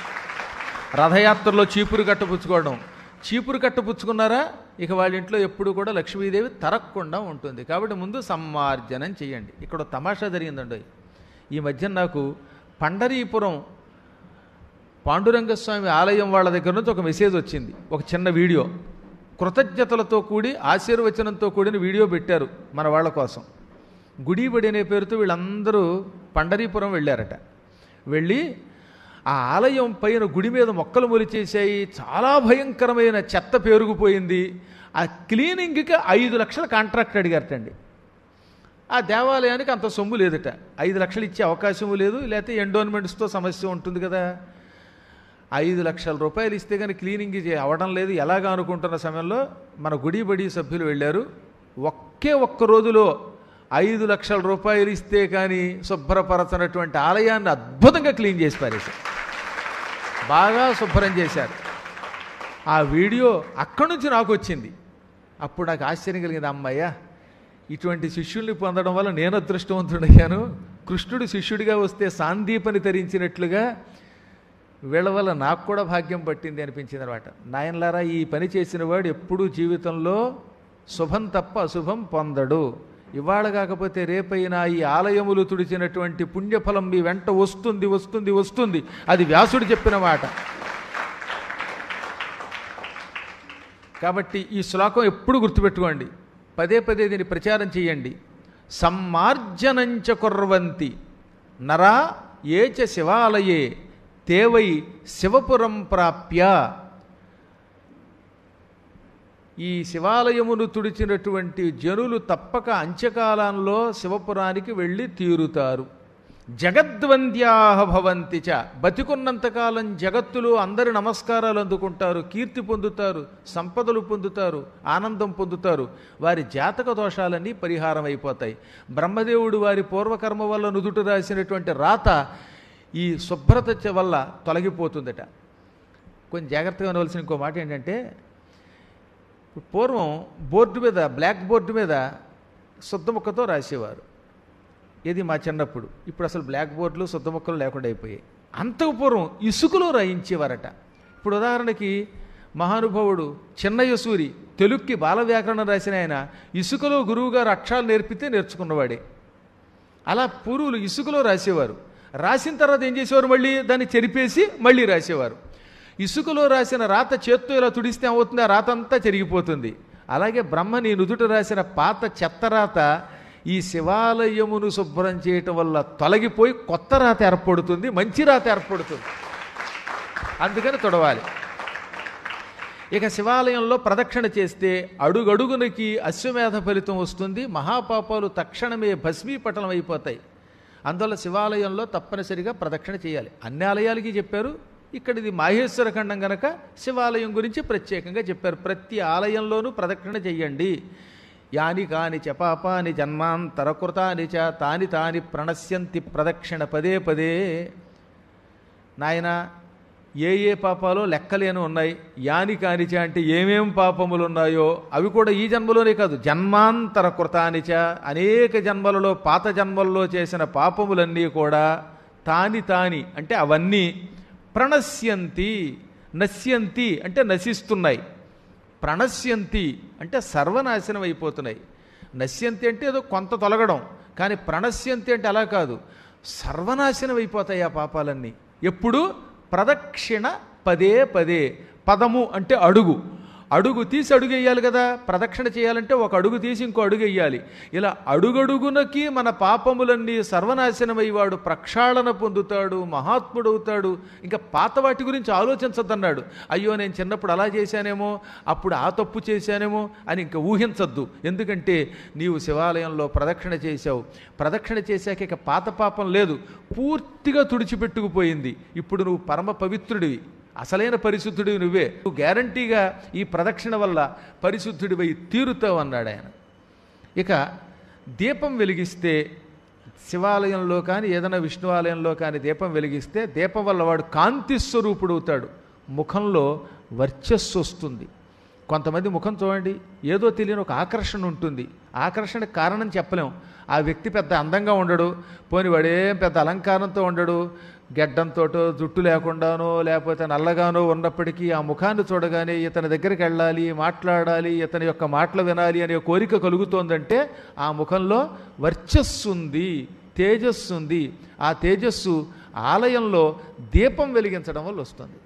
రథయాత్రలో చీపురు కట్టపుచ్చుకోవడం చీపురు కట్టపుచ్చుకున్నారా ఇక వాళ్ళ ఇంట్లో ఎప్పుడు కూడా లక్ష్మీదేవి తరక్కుండా ఉంటుంది కాబట్టి ముందు సమ్మార్జనం చేయండి ఇక్కడ ఒక తమాషా జరిగిందండి ఈ మధ్య నాకు పండరీపురం పాండురంగస్వామి ఆలయం వాళ్ళ దగ్గర నుంచి ఒక మెసేజ్ వచ్చింది ఒక చిన్న వీడియో కృతజ్ఞతలతో కూడి ఆశీర్వచనంతో కూడిన వీడియో పెట్టారు మన వాళ్ళ కోసం గుడిబడి అనే పేరుతో వీళ్ళందరూ పండరీపురం వెళ్ళారట వెళ్ళి ఆ ఆలయం పైన గుడి మీద మొక్కలు మొలిచేసాయి చాలా భయంకరమైన చెత్త పేరుకుపోయింది ఆ క్లీనింగ్కి ఐదు లక్షల కాంట్రాక్ట్ అడిగారటండి ఆ దేవాలయానికి అంత సొమ్ము లేదట ఐదు లక్షలు ఇచ్చే అవకాశము లేదు లేకపోతే ఎండోన్మెంట్స్తో సమస్య ఉంటుంది కదా ఐదు లక్షల రూపాయలు ఇస్తే కానీ క్లీనింగ్ చే- అవడం లేదు ఎలాగా అనుకుంటున్న సమయంలో మన గుడి బడి సభ్యులు వెళ్ళారు ఒకే ఒక్క రోజులో ఐదు లక్షల రూపాయలు ఇస్తే కానీ శుభ్రపరచనటువంటి ఆలయాన్ని అద్భుతంగా క్లీన్ చేసి పారేశారు బాగా శుభ్రం చేశారు ఆ వీడియో అక్కడి నుంచి నాకు వచ్చింది అప్పుడు నాకు ఆశ్చర్యం కలిగింది అమ్మయ్య ఇటువంటి శిష్యుల్ని పొందడం వల్ల నేను అదృష్టవంతుడయ్యాను కృష్ణుడు శిష్యుడిగా వస్తే సాందీపని తరించినట్లుగా వీళ్ళ వల్ల నాకు కూడా భాగ్యం పట్టింది అనిపించింది అనమాట నాయనలారా ఈ పని చేసిన వాడు ఎప్పుడూ జీవితంలో శుభం తప్ప అశుభం పొందడు ఇవాళ కాకపోతే రేపైనా ఈ ఆలయములు తుడిచినటువంటి పుణ్యఫలం మీ వెంట వస్తుంది వస్తుంది వస్తుంది అది వ్యాసుడు చెప్పిన మాట కాబట్టి ఈ శ్లోకం ఎప్పుడు గుర్తుపెట్టుకోండి పదే పదే దీన్ని ప్రచారం చేయండి సమ్మార్జనంచ కుర్వంతి నరా ఏచ శివాలయే తేవై శివపురం ప్రాప్య ఈ శివాలయమును తుడిచినటువంటి జనులు తప్పక అంత్యకాలంలో శివపురానికి వెళ్ళి తీరుతారు జగద్వంద్యాహ భవంతి చ బతికున్నంతకాలం జగత్తులో అందరి నమస్కారాలు అందుకుంటారు కీర్తి పొందుతారు సంపదలు పొందుతారు ఆనందం పొందుతారు వారి జాతక దోషాలన్నీ పరిహారం అయిపోతాయి బ్రహ్మదేవుడు వారి పూర్వకర్మ వల్ల నుదుట రాసినటువంటి రాత ఈ శుభ్రత చ- వల్ల తొలగిపోతుందట కొంచెం జాగ్రత్తగా ఉండవలసిన ఇంకో మాట ఏంటంటే పూర్వం బోర్డు మీద బ్లాక్ బోర్డు మీద శుద్ధ ముక్కతో రాసేవారు ఇది మా చిన్నప్పుడు ఇప్పుడు అసలు బ్లాక్ బోర్డులు శుద్ధ ముక్కలు లేకుండా అయిపోయాయి అంతకు పూర్వం ఇసుకలో రాయించేవారట ఇప్పుడు ఉదాహరణకి మహానుభావుడు చిన్నయ్య సూరి తెలుగుకి బాల వ్యాకరణం రాసిన ఆయన ఇసుకలో గురువుగారు అక్షరాలు నేర్పితే నేర్చుకున్నవాడే అలా పూర్వులు ఇసుకలో రాసేవారు రాసిన తర్వాత ఏం చేసేవారు మళ్ళీ దాన్ని చెరిపేసి మళ్ళీ రాసేవారు ఇసుకలో రాసిన రాత చేత్తో ఇలా తుడిస్తే ఏమవుతుంది ఆ రాత అంతా చెరిగిపోతుంది అలాగే బ్రహ్మ నీ నుదుట రాసిన పాత చెత్త రాత ఈ శివాలయమును శుభ్రం చేయటం వల్ల తొలగిపోయి కొత్త రాత ఏర్పడుతుంది మంచి రాత ఏర్పడుతుంది అందుకని తొడవాలి ఇక శివాలయంలో ప్రదక్షిణ చేస్తే అడుగడుగునకి అశ్వమేధ ఫలితం వస్తుంది మహాపాపాలు తక్షణమే భస్మీపటలం అయిపోతాయి అందువల్ల శివాలయంలో తప్పనిసరిగా ప్రదక్షిణ చేయాలి అన్ని ఆలయాలకి చెప్పారు ఇక్కడ ఇది మాహేశ్వర ఖండం గనక శివాలయం గురించి ప్రత్యేకంగా చెప్పారు ప్రతి ఆలయంలోనూ ప్రదక్షిణ చెయ్యండి యాని కాని చ పాపాని జన్మాంతరకృతాని చ తాని తాని ప్రణశ్యంతి ప్రదక్షిణ పదే పదే నాయన ఏ ఏ పాపాలో లెక్కలేని ఉన్నాయి యాని కానిచ అంటే ఏమేం పాపములు ఉన్నాయో అవి కూడా ఈ జన్మలోనే కాదు జన్మాంతర కృతానిచ అనేక జన్మలలో పాత జన్మల్లో చేసిన పాపములన్నీ కూడా తాని తాని అంటే అవన్నీ ప్రణశ్యంతి నశ్యంతి అంటే నశిస్తున్నాయి ప్రణశ్యంతి అంటే సర్వనాశనం అయిపోతున్నాయి నశ్యంతి అంటే ఏదో కొంత తొలగడం కానీ ప్రణశ్యంతి అంటే అలా కాదు సర్వనాశనం అయిపోతాయి ఆ పాపాలన్నీ ఎప్పుడు ప్రదక్షిణ పదే పదే పదము అంటే అడుగు అడుగు తీసి అడుగు వేయాలి కదా ప్రదక్షిణ చేయాలంటే ఒక అడుగు తీసి ఇంకో అడుగు వేయాలి ఇలా అడుగడుగునకి మన పాపములన్నీ సర్వనాశనమై వాడు ప్రక్షాళన పొందుతాడు మహాత్ముడవుతాడు ఇంకా పాత వాటి గురించి ఆలోచించద్దన్నాడు అయ్యో నేను చిన్నప్పుడు అలా చేశానేమో అప్పుడు ఆ తప్పు చేశానేమో అని ఇంకా ఊహించద్దు ఎందుకంటే నీవు శివాలయంలో ప్రదక్షిణ చేశావు ప్రదక్షిణ చేశాక ఇక పాత పాపం లేదు పూర్తిగా తుడిచిపెట్టుకుపోయింది ఇప్పుడు నువ్వు పరమ పవిత్రుడివి అసలైన పరిశుద్ధుడివి నువ్వే నువ్వు గ్యారంటీగా ఈ ప్రదక్షిణ వల్ల పరిశుద్ధుడివై తీరుతావు అన్నాడు ఆయన ఇక దీపం వెలిగిస్తే శివాలయంలో కానీ ఏదైనా విష్ణు ఆలయంలో కానీ దీపం వెలిగిస్తే దీపం వల్ల వాడు కాంతి స్వరూపుడు అవుతాడు ముఖంలో వర్చస్సు వస్తుంది కొంతమంది ముఖం చూడండి ఏదో తెలియని ఒక ఆకర్షణ ఉంటుంది ఆకర్షణకు కారణం చెప్పలేం ఆ వ్యక్తి పెద్ద అందంగా ఉండడు పోని వాడేం పెద్ద అలంకారంతో ఉండడు గెడ్డంతోటో జుట్టు లేకుండానో లేకపోతే నల్లగానో ఉన్నప్పటికీ ఆ ముఖాన్ని చూడగానే ఇతని దగ్గరికి వెళ్ళాలి మాట్లాడాలి ఇతని యొక్క మాటలు వినాలి అనే కోరిక కలుగుతోందంటే ఆ ముఖంలో వర్చస్సు ఉంది తేజస్సు ఉంది ఆ తేజస్సు ఆలయంలో దీపం వెలిగించడం వల్ల వస్తుంది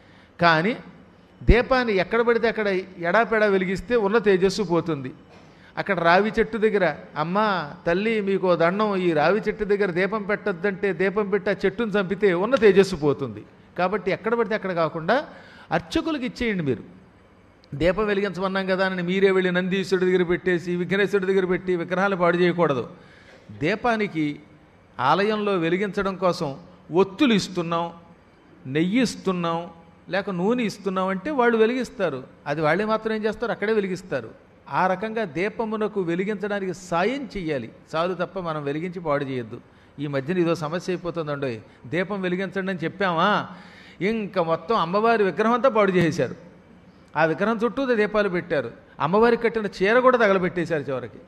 కానీ దీపాన్ని ఎక్కడ పడితే అక్కడ ఎడాపెడా వెలిగిస్తే ఉన్న తేజస్సు పోతుంది అక్కడ రావి చెట్టు దగ్గర అమ్మ తల్లి మీకు దండం ఈ రావి చెట్టు దగ్గర దీపం పెట్టొద్దంటే దీపం పెట్టి ఆ చెట్టును చంపితే ఉన్న తేజస్సు పోతుంది కాబట్టి ఎక్కడ పడితే అక్కడ కాకుండా అర్చకులకు ఇచ్చేయండి మీరు దీపం వెలిగించమన్నాం కదా అని మీరే వెళ్ళి నందీశ్వరుడి దగ్గర పెట్టేసి విఘ్నేశ్వరుడి దగ్గర పెట్టి విగ్రహాలు పాడు చేయకూడదు దీపానికి ఆలయంలో వెలిగించడం కోసం ఒత్తులు ఇస్తున్నాం నెయ్యి ఇస్తున్నాం లేక నూనె ఇస్తున్నాం అంటే వాళ్ళు వెలిగిస్తారు అది వాళ్ళే మాత్రం ఏం చేస్తారు అక్కడే వెలిగిస్తారు ఆ రకంగా దీపమునకు వెలిగించడానికి సాయం చెయ్యాలి చాలు తప్ప మనం వెలిగించి పాడు చేయొద్దు ఈ మధ్యన ఇదో సమస్య అయిపోతుందండి దీపం వెలిగించండి అని చెప్పామా ఇంకా మొత్తం అమ్మవారి విగ్రహం అంతా పాడు చేసేశారు ఆ విగ్రహం చుట్టూ దీపాలు పెట్టారు అమ్మవారికి కట్టిన చీర కూడా తగలబెట్టేశారు చివరికి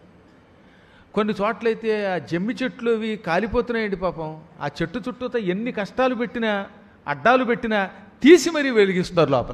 కొన్ని చోట్లయితే ఆ జమ్మి చెట్లు అవి కాలిపోతున్నాయండి పాపం ఆ చెట్టు చుట్టూతో ఎన్ని కష్టాలు పెట్టినా అడ్డాలు పెట్టినా తీసి మరీ వెలిగిస్తున్నారు లోపల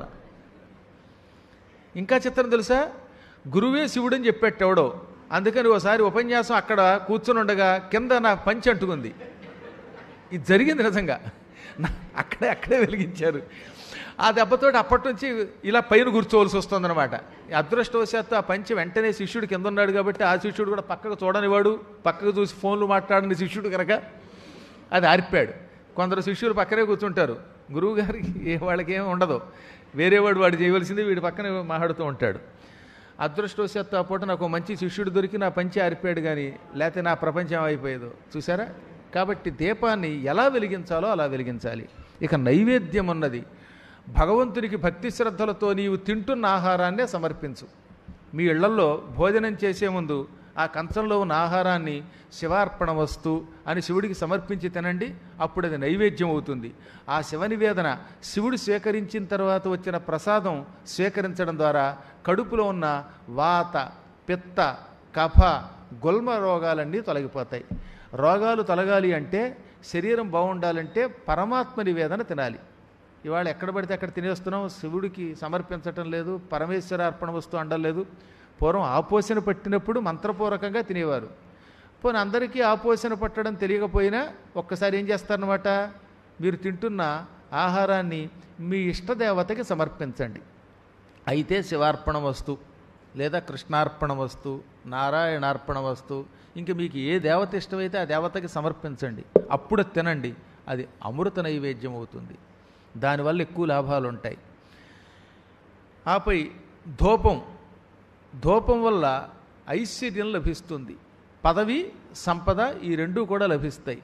ఇంకా చిత్రం తెలుసా గురువే శివుడని చెప్పేట ఎవడో అందుకని ఓసారి ఉపన్యాసం అక్కడ కూర్చుని ఉండగా కింద నా పంచి అంటుకుంది ఇది జరిగింది నిజంగా నా- అక్కడే అక్కడే వెలిగించారు ఆ దెబ్బతోటి అప్పటి నుంచి ఇలా పైన కూర్చోవలసి వస్తుందన్నమాట ఈ అదృష్టవశాత్తు ఆ పంచి వెంటనే శిష్యుడు కింద ఉన్నాడు కాబట్టి ఆ శిష్యుడు కూడా పక్కకు చూడనివాడు పక్కకు చూసి ఫోన్లు మాట్లాడని శిష్యుడు కనుక అది ఆర్పాడు కొందరు శిష్యులు పక్కనే కూర్చుంటారు గురువు గారికి ఏ వాళ్ళకి ఏమి ఉండదు వేరే వాడు వాడు చేయవలసింది వీడి పక్కనే మాట్లాడుతూ ఉంటాడు అదృష్టవశాత్తు ఆ పూట నాకు ఓ మంచి శిష్యుడు దొరికి నా పంచి ఆరిపోయాడు కానీ లేకపోతే నా ప్రపంచం అయిపోయేదో చూసారా కాబట్టి దీపాన్ని ఎలా వెలిగించాలో అలా వెలిగించాలి ఇక నైవేద్యం ఉన్నది భగవంతునికి భక్తి శ్రద్ధలతో నీవు తింటున్న ఆహారాన్నే సమర్పించు మీ ఇళ్లల్లో భోజనం చేసే ముందు ఆ కంచంలో ఉన్న ఆహారాన్ని శివార్పణ వస్తు అని శివుడికి సమర్పించి తినండి అప్పుడు అది నైవేద్యం అవుతుంది ఆ శివ నివేదన శివుడు స్వీకరించిన తర్వాత వచ్చిన ప్రసాదం స్వీకరించడం ద్వారా కడుపులో ఉన్న వాత పిత్త కఫ గుల్మ రోగాలన్నీ తొలగిపోతాయి రోగాలు తొలగాలి అంటే శరీరం బాగుండాలంటే పరమాత్మ నివేదన తినాలి ఇవాళ ఎక్కడ పడితే అక్కడ తినేస్తున్నాం శివుడికి సమర్పించటం లేదు పరమేశ్వర అర్పణ వస్తువు అండం లేదు పూర్వం ఆపోసన పట్టినప్పుడు మంత్రపూర్వకంగా తినేవారు పోనీ అందరికీ ఆపోసన పట్టడం తెలియకపోయినా ఒక్కసారి ఏం చేస్తారనమాట మీరు తింటున్న ఆహారాన్ని మీ ఇష్టదేవతకి సమర్పించండి అయితే శివార్పణ వస్తు లేదా కృష్ణార్పణ వస్తు నారాయణార్పణ వస్తు ఇంక మీకు ఏ దేవత ఇష్టమైతే ఆ దేవతకి సమర్పించండి అప్పుడు తినండి అది అమృత నైవేద్యం అవుతుంది దానివల్ల ఎక్కువ లాభాలు ఉంటాయి ఆపై ధూపం ధూపం వల్ల ఐశ్వర్యం లభిస్తుంది పదవి సంపద ఈ రెండూ కూడా లభిస్తాయి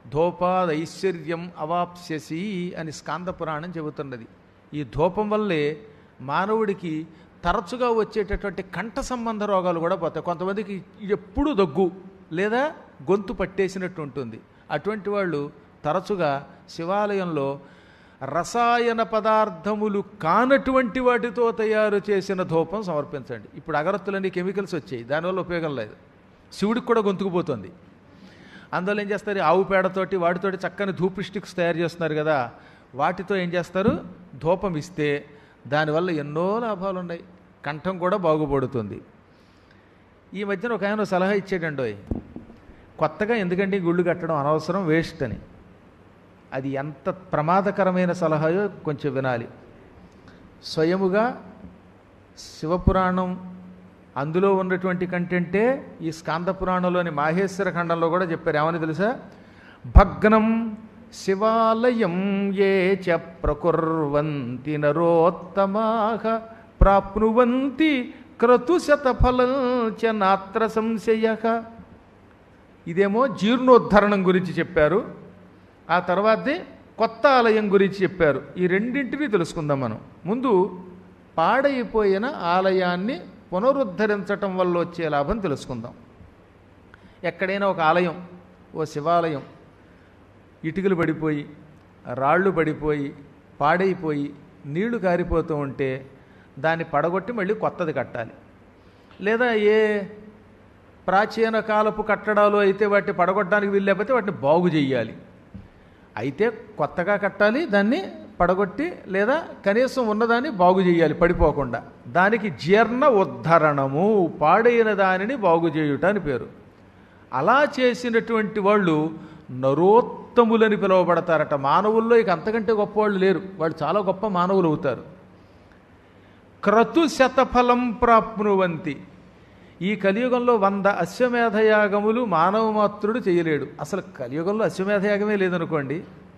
ధూపాదైశ్వర్యం అవాప్స్యసి అని స్కాంద పురాణం చెబుతున్నది ఈ ధూపం వల్లే మానవుడికి తరచుగా వచ్చేటటువంటి కంఠ సంబంధ రోగాలు కూడా పోతాయి కొంతమందికి ఎప్పుడూ దగ్గు లేదా గొంతు పట్టేసినట్టు ఉంటుంది అటువంటి వాళ్ళు తరచుగా శివాలయంలో రసాయన పదార్థములు కానటువంటి వాటితో తయారు చేసిన ధూపం సమర్పించండి ఇప్పుడు అగరత్తులన్నీ కెమికల్స్ వచ్చాయి దానివల్ల ఉపయోగం లేదు శివుడికి కూడా గొంతుకుపోతుంది అందువల్ల ఏం చేస్తారు ఆవు పేడతోటి వాటితోటి చక్కని ధూపు స్టిక్స్ తయారు చేస్తున్నారు కదా వాటితో ఏం చేస్తారు ధూపం ఇస్తే దానివల్ల ఎన్నో లాభాలు ఉన్నాయి కంఠం కూడా బాగుపడుతుంది ఈ మధ్యన ఒక ఆయన సలహా ఇచ్చాడండోయ్ కొత్తగా ఎందుకంటే ఈ గుళ్ళు కట్టడం అనవసరం వేస్ట్ అని అది ఎంత ప్రమాదకరమైన సలహాయో కొంచెం వినాలి స్వయముగా శివపురాణం అందులో ఉన్నటువంటి కంటెంటే ఈ స్కాంద పురాణంలోని మాహేశ్వర ఖండంలో కూడా చెప్పారు ఏమని తెలుసా భగ్నం శివాలయం ఏ చ ప్రకుర్వంతి నరోత్తమాహ ప్రాప్నువంతి క్రతుశతఫలం చ నాత్ర సంశయ ఇదేమో జీర్ణోద్ధరణం గురించి చెప్పారు ఆ తర్వాతే కొత్త ఆలయం గురించి చెప్పారు ఈ రెండింటిని తెలుసుకుందాం మనం ముందు పాడైపోయిన ఆలయాన్ని పునరుద్ధరించటం వల్ల వచ్చే లాభం తెలుసుకుందాం ఎక్కడైనా ఒక ఆలయం ఓ శివాలయం ఇటుకలు పడిపోయి రాళ్ళు పడిపోయి పాడైపోయి నీళ్లు కారిపోతూ ఉంటే దాన్ని పడగొట్టి మళ్ళీ కొత్తది కట్టాలి లేదా ఏ ప్రాచీన కాలపు కట్టడాలు అయితే వాటిని పడగొట్టడానికి వీల్లేకపోతే వాటిని బాగు చేయాలి అయితే కొత్తగా కట్టాలి దాన్ని పడగొట్టి లేదా కనీసం ఉన్నదాన్ని బాగు చేయాలి పడిపోకుండా దానికి జీర్ణ ఉద్ధరణము పాడైన దానిని బాగు చేయుట అని పేరు అలా చేసినటువంటి వాళ్ళు నరోత్తములని పిలువబడతారట మానవుల్లో ఇక అంతకంటే గొప్పవాళ్ళు లేరు వాళ్ళు చాలా గొప్ప మానవులు అవుతారు క్రతు శతఫలం ప్రాప్నువంతి ఈ కలియుగంలో వంద అశ్వమేధయాగములు మానవ మాత్రుడు చేయలేడు అసలు కలియుగంలో అశ్వమేధయాగమే లేదనుకోండి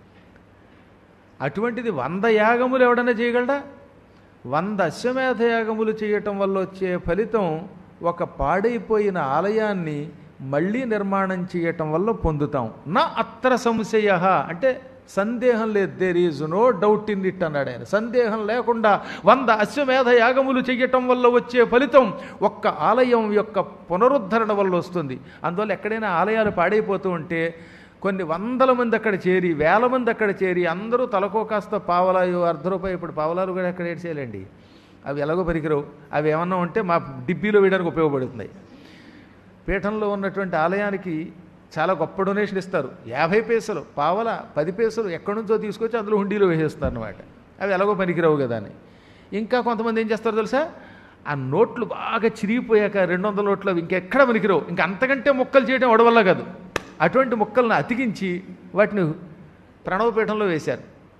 అటువంటిది వంద యాగములు ఎవడన్నా చేయగలడా వంద అశ్వమేధయాగములు చేయటం వల్ల వచ్చే ఫలితం ఒక పాడైపోయిన ఆలయాన్ని మళ్ళీ నిర్మాణం చేయటం వల్ల పొందుతాం నా అత్ర సంశయ అంటే సందేహం లేదు there is no doubt in it అన్నాడు ఆయన సందేహం లేకుండా వంద అశ్వమేధ యాగములు చేయటం వల్ల వచ్చే ఫలితం ఒక్క ఆలయం యొక్క పునరుద్ధరణ వల్ల వస్తుంది అందువల్ల ఎక్కడైనా ఆలయాలు పాడైపోతూ ఉంటే కొన్ని వందల మంది అక్కడ చేరి వేల మంది అక్కడ చేరి అందరూ తలకో కాస్త పావలాయో అర్ధ రూపాయి ఇప్పుడు పావలాలు కూడా ఎక్కడ ఏడ్చేయాలండి అవి ఎలాగో పనికిరావు అవి ఏమన్నా ఉంటే మా డిబ్బీలో వేయడానికి ఉపయోగపడుతున్నాయి పీఠంలో ఉన్నటువంటి ఆలయానికి చాలా గొప్ప డొనేషన్ ఇస్తారు యాభై పైసలు పావల పది పైసలు ఎక్కడి నుంచో తీసుకొచ్చి అందులో హుండీలో వేసేస్తారు అనమాట అవి ఎలాగో పనికిరావు కదా అని ఇంకా కొంతమంది ఏం చేస్తారో తెలుసా ఆ నోట్లు బాగా చిరిగిపోయాక రెండు వందల నోట్లు అవి ఇంకెక్కడ పనికిరావు ఇంకా అంతకంటే మొక్కలు చేయడం వడవల్ల కాదు అటువంటి మొక్కలను అతికించి వాటిని ప్రణవపీఠంలో వేశారు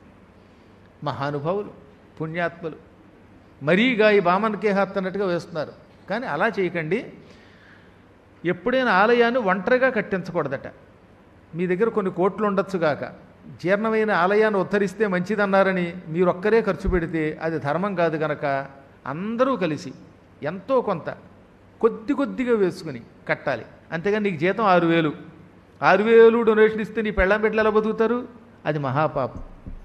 మహానుభావులు పుణ్యాత్ములు మరీగా ఈ బామన్కే హత్ అన్నట్టుగా వేస్తున్నారు కానీ అలా చేయకండి ఎప్పుడైనా ఆలయాన్ని ఒంటరిగా కట్టించకూడదట మీ దగ్గర కొన్ని కోట్లు ఉండొచ్చుగాక జీర్ణమైన ఆలయాన్ని ఉద్ధరిస్తే మంచిదన్నారని మీరొక్కరే ఖర్చు పెడితే అది ధర్మం కాదు గనక అందరూ కలిసి ఎంతో కొంత కొద్ది కొద్దిగా వేసుకుని కట్టాలి అంతేగాని నీకు జీతం ఆరు వేలు ఆరు వేలు డొనేషన్ ఇస్తే నీ పెళ్ళం బిడ్డలు ఎలా బతుకుతారు అది మహాపాపం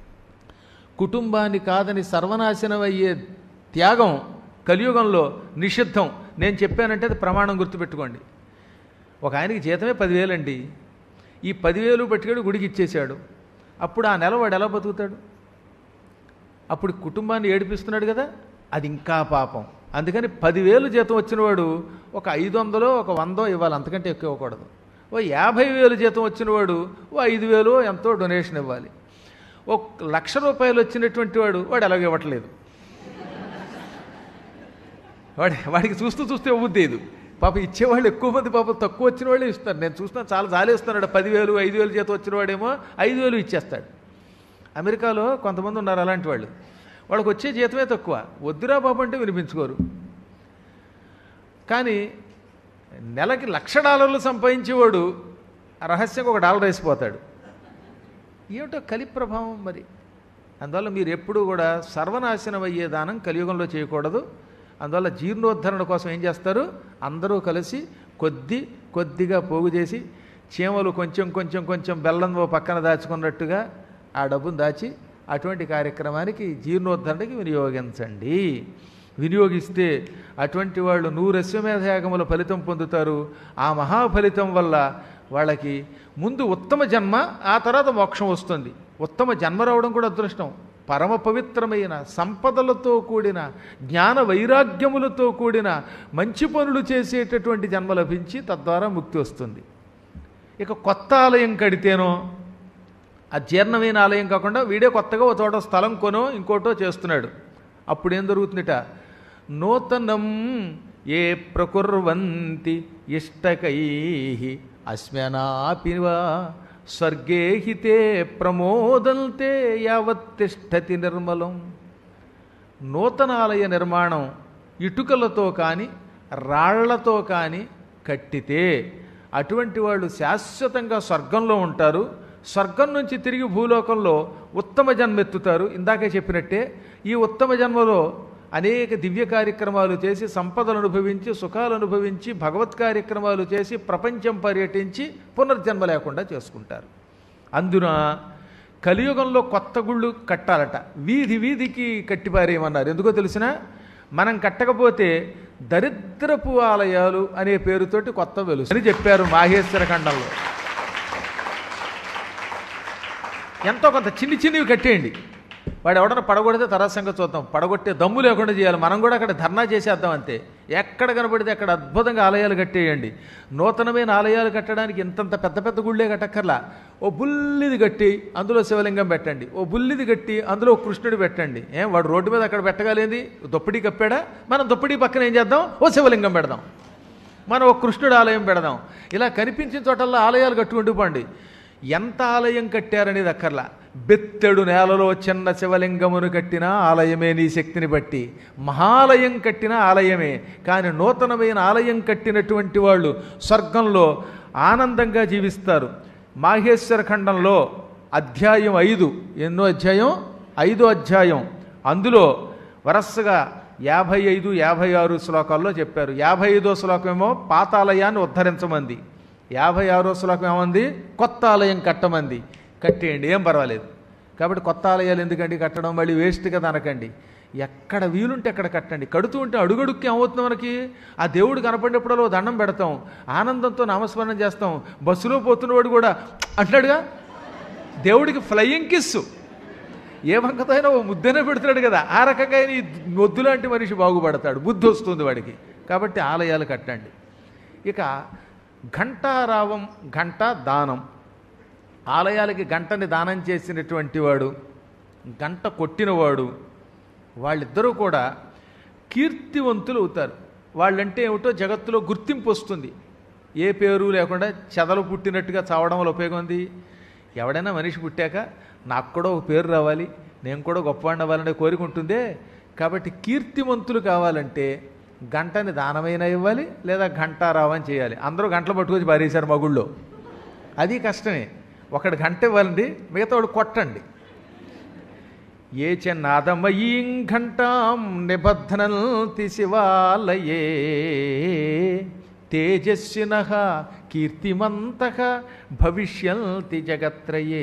కుటుంబాన్ని కాదని సర్వనాశనం అయ్యే త్యాగం కలియుగంలో నిషిద్ధం నేను చెప్పానంటే అది ప్రమాణం గుర్తుపెట్టుకోండి ఒక ఆయనకి జీతమే పదివేలండి ఈ పదివేలు పట్టుకెళ్ళి గుడికి ఇచ్చేశాడు అప్పుడు ఆ నెల వాడు ఎలా బతుకుతాడు అప్పుడు కుటుంబాన్ని ఏడిపిస్తున్నాడు కదా అది ఇంకా పాపం అందుకని పదివేలు జీతం వచ్చినవాడు ఒక ఐదు వందలో ఒక వందో ఇవ్వాలి అంతకంటే ఎక్కువ ఇవ్వకూడదు ఓ యాభై వేలు జీతం వచ్చినవాడు ఓ ఐదు వేలు ఎంతో డొనేషన్ ఇవ్వాలి ఓ లక్ష రూపాయలు వచ్చినటువంటి వాడు వాడు ఎలాగో ఇవ్వట్లేదు వాడి వాడికి చూస్తూ చూస్తూ ఇవ్వద్దేదు పాప ఇచ్చేవాళ్ళు ఎక్కువ మంది పాపం తక్కువ వచ్చిన వాళ్ళే ఇస్తారు నేను చూస్తున్నా చాలా జాలేస్తున్నాడు పదివేలు ఐదు వేలు చేత వచ్చిన వాడేమో ఐదు వేలు ఇచ్చేస్తాడు అమెరికాలో కొంతమంది ఉన్నారు అలాంటి వాళ్ళు వాళ్ళకి వచ్చే జీతమే తక్కువ వద్దురా బాబు అంటే వినిపించుకోరు కానీ నెలకి లక్ష డాలర్లు సంపాదించేవాడు ఆ రహస్యంగా ఒక డాలర్ వేసిపోతాడు ఏమిటో కలి ప్రభావం మరి అందువల్ల మీరు ఎప్పుడూ కూడా సర్వనాశనం అయ్యే దానం కలియుగంలో చేయకూడదు అందువల్ల జీర్ణోద్ధరణ కోసం ఏం చేస్తారు అందరూ కలిసి కొద్ది కొద్దిగా పోగు చేసి చీమలు కొంచెం కొంచెం కొంచెం బెల్లం ఓ పక్కన దాచుకున్నట్టుగా ఆ డబ్బును దాచి అటువంటి కార్యక్రమానికి జీర్ణోద్ధరణకి వినియోగించండి వినియోగిస్తే అటువంటి వాళ్ళు నూరు అశ్వమేధ యాగముల ఫలితం పొందుతారు ఆ మహాఫలితం వల్ల వాళ్ళకి ముందు ఉత్తమ జన్మ ఆ తర్వాత మోక్షం వస్తుంది ఉత్తమ జన్మ రావడం కూడా అదృష్టం పరమ పవిత్రమైన సంపదలతో కూడిన జ్ఞాన వైరాగ్యములతో కూడిన మంచి పనులు చేసేటటువంటి జన్మ లభించి తద్వారా ముక్తి వస్తుంది ఇక కొత్త ఆలయం కడితేనో ఆ జీర్ణమైన ఆలయం కాకుండా వీడే కొత్తగా ఒక చోట స్థలం కొనో ఇంకోటో చేస్తున్నాడు అప్పుడు ఏం జరుగుతుందిట నూతనం ఏ ప్రకుర్వంతి ఇష్టకై అస్మ్యనాపివా స్వర్గే హితే ప్రమోదంతే యావత్తిష్టతి నిర్మలం నూతనాలయ నిర్మాణం ఇటుకలతో కానీ రాళ్లతో కానీ కట్టితే అటువంటి వాళ్ళు శాశ్వతంగా స్వర్గంలో ఉంటారు స్వర్గం నుంచి తిరిగి భూలోకంలో ఉత్తమ జన్మ ఎత్తుతారు ఇందాకే చెప్పినట్టే ఈ ఉత్తమ జన్మలో అనేక దివ్య కార్యక్రమాలు చేసి సంపదలు అనుభవించి సుఖాలు అనుభవించి భగవత్ కార్యక్రమాలు చేసి ప్రపంచం పర్యటించి పునర్జన్మ లేకుండా చేసుకుంటారు అందున కలియుగంలో కొత్త గుళ్ళు కట్టాలట వీధి వీధికి కట్టిపారేయమన్నారు ఎందుకో తెలిసిన మనం కట్టకపోతే దరిద్రపు ఆలయాలు అనే పేరుతోటి కొత్త వెలుసు అని చెప్పారు మాహేశ్వర ఖండంలో ఎంతో కొంత చిన్ని చిన్నవి కట్టేయండి వాడు ఎవడన్నా పడగొడితే తర్వాత సంగతి చూద్దాం పడగొట్టే దమ్ము లేకుండా చేయాలి మనం కూడా అక్కడ ధర్నా చేసేద్దాం అంతే ఎక్కడ కనబడితే అక్కడ అద్భుతంగా ఆలయాలు కట్టేయండి నూతనమైన ఆలయాలు కట్టడానికి ఇంతంత పెద్ద పెద్ద గుళ్ళే కట్టక్కర్లా ఓ బుల్లిది కట్టి అందులో శివలింగం పెట్టండి ఓ బుల్లిది కట్టి అందులో ఒక కృష్ణుడు పెట్టండి ఏం వాడు రోడ్డు మీద అక్కడ పెట్టగలేంది దుప్పటి కప్పాడా మనం దుప్పటి పక్కన ఏం చేద్దాం ఓ శివలింగం పెడదాం మనం ఒక కృష్ణుడు ఆలయం పెడదాం ఇలా కనిపించిన చోటల్లో ఆలయాలు కట్టుకుంటూ పోండి ఎంత ఆలయం కట్టారనేది అక్కర్లా బెత్తెడు నేలలో చిన్న శివలింగమును కట్టిన ఆలయమే నీ శక్తిని బట్టి మహాలయం కట్టిన ఆలయమే కానీ నూతనమైన ఆలయం కట్టినటువంటి వాళ్ళు స్వర్గంలో ఆనందంగా జీవిస్తారు మాహేశ్వర ఖండంలో అధ్యాయం ఐదు ఎన్నో అధ్యాయం ఐదో అధ్యాయం అందులో వరసగా యాభై ఐదు యాభై ఆరు శ్లోకాల్లో చెప్పారు యాభై ఐదో శ్లోకమేమో పాతాలయాన్ని ఉద్ధరించమంది యాభై ఆరో శ్లోకం ఏమంది కొత్త ఆలయం కట్టమంది కట్టేయండి ఏం పర్వాలేదు కాబట్టి కొత్త ఆలయాలు ఎందుకండి కట్టడం మళ్ళీ వేస్ట్ కదా అనకండి ఎక్కడ వీలుంటే అక్కడ కట్టండి కడుతూ ఉంటే అడుగడుక్కి ఏమవుతుంది మనకి ఆ దేవుడు కనపడినప్పుడలో దండం పెడతాం ఆనందంతో నామస్మరణం చేస్తాం బస్సులో పోతున్నవాడు కూడా అంటాడుగా దేవుడికి ఫ్లయింగ్ కిస్సు ఏ వంకతో అయినా ఓ ముద్దనే పెడుతున్నాడు కదా ఆ రకంగా ఆయన ఈ మొద్దు లాంటి మనిషి బాగుపడతాడు బుద్ధి వస్తుంది వాడికి కాబట్టి ఆలయాలు కట్టండి ఇక ఘంటారావం గంట దానం ఆలయాలకి గంటని దానం చేసినటువంటి వాడు గంట కొట్టినవాడు వాళ్ళిద్దరూ కూడా కీర్తివంతులు అవుతారు వాళ్ళంటే ఏమిటో జగత్తులో గుర్తింపు వస్తుంది ఏ పేరు లేకుండా చెదలు పుట్టినట్టుగా చావడం వల్ల ఉపయోగం ఉంది ఎవడైనా మనిషి పుట్టాక నాకు కూడా ఒక పేరు రావాలి నేను కూడా గొప్పవాడిని అవ్వాలనే కోరిక ఉంటుందే కాబట్టి కీర్తివంతులు కావాలంటే గంటని దానమైనా ఇవ్వాలి లేదా గంటారావని చేయాలి అందరూ గంటలు పట్టుకొచ్చి పారేశారు మగుళ్ళో అది కష్టమే ఒకటి గంట ఇవ్వాలండి మిగతా వాడు కొట్టండి ఏ చెన్నాదమయీం ఘంటాం నిబద్ధనంతి శివాలయే తేజస్విన కీర్తిమంత భవిష్యంతి జగత్రయే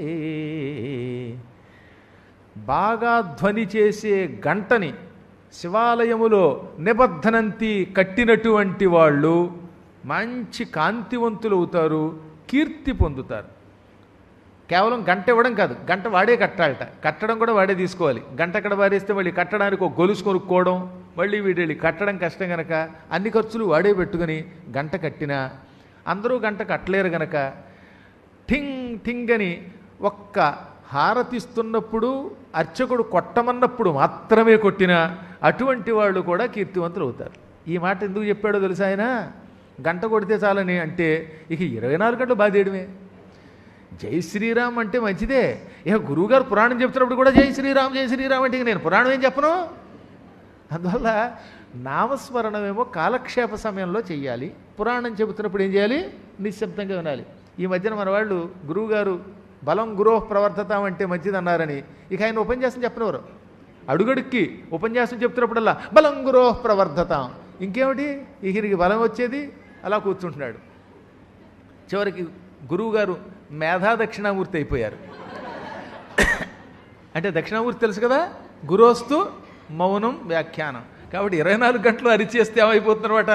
బాగా ధ్వని చేసే గంటని శివాలయములో నిబద్ధనంతి కట్టినటువంటి వాళ్ళు మంచి కాంతివంతులు అవుతారు కీర్తి పొందుతారు కేవలం గంట ఇవ్వడం కాదు గంట వాడే కట్టాలట కట్టడం కూడా వాడే తీసుకోవాలి గంట అక్కడ వారేస్తే మళ్ళీ కట్టడానికి ఒక గొలుసు కొనుక్కోవడం మళ్ళీ వీడెళ్ళి కట్టడం కష్టం గనక అన్ని ఖర్చులు వాడే పెట్టుకుని గంట కట్టినా అందరూ గంట కట్టలేరు గనక ఠింగ్ ఠింగ్ అని ఒక్క హారతిస్తున్నప్పుడు అర్చకుడు కొట్టమన్నప్పుడు మాత్రమే కొట్టిన అటువంటి వాళ్ళు కూడా కీర్తివంతులు అవుతారు ఈ మాట ఎందుకు చెప్పాడో తెలుసా ఆయన గంట కొడితే చాలని అంటే ఇక ఇరవై నాలుగు గంటలు బాధేయడమే జై శ్రీరామ్ అంటే మంచిదే ఇక గురువుగారు పురాణం చెప్తున్నప్పుడు కూడా జై శ్రీరామ్ జై శ్రీరామ్ అంటే ఇక నేను పురాణం ఏం చెప్పను అందువల్ల నామస్మరణమేమో కాలక్షేప సమయంలో చెయ్యాలి పురాణం చెబుతున్నప్పుడు ఏం చేయాలి నిశ్శబ్దంగా వినాలి ఈ మధ్యన మన వాళ్ళు గురువుగారు బలం గురోహ ప్రవర్తత అంటే మంచిది అన్నారని ఇక ఆయన ఉపన్యాసం చెప్పనివారు అడుగడుక్కి ఉపన్యాసం చెప్తున్నప్పుడల్లా బలం గురోహ ప్రవర్ధత ఇంకేమిటి ఈయనకి బలం వచ్చేది అలా కూర్చుంటున్నాడు చివరికి గురువుగారు మేధా దక్షిణామూర్తి అయిపోయారు అంటే దక్షిణామూర్తి తెలుసు కదా గురోస్తు మౌనం వ్యాఖ్యానం కాబట్టి ఇరవై నాలుగు గంటలు అరిచేస్తే ఏమైపోతుందన్నమాట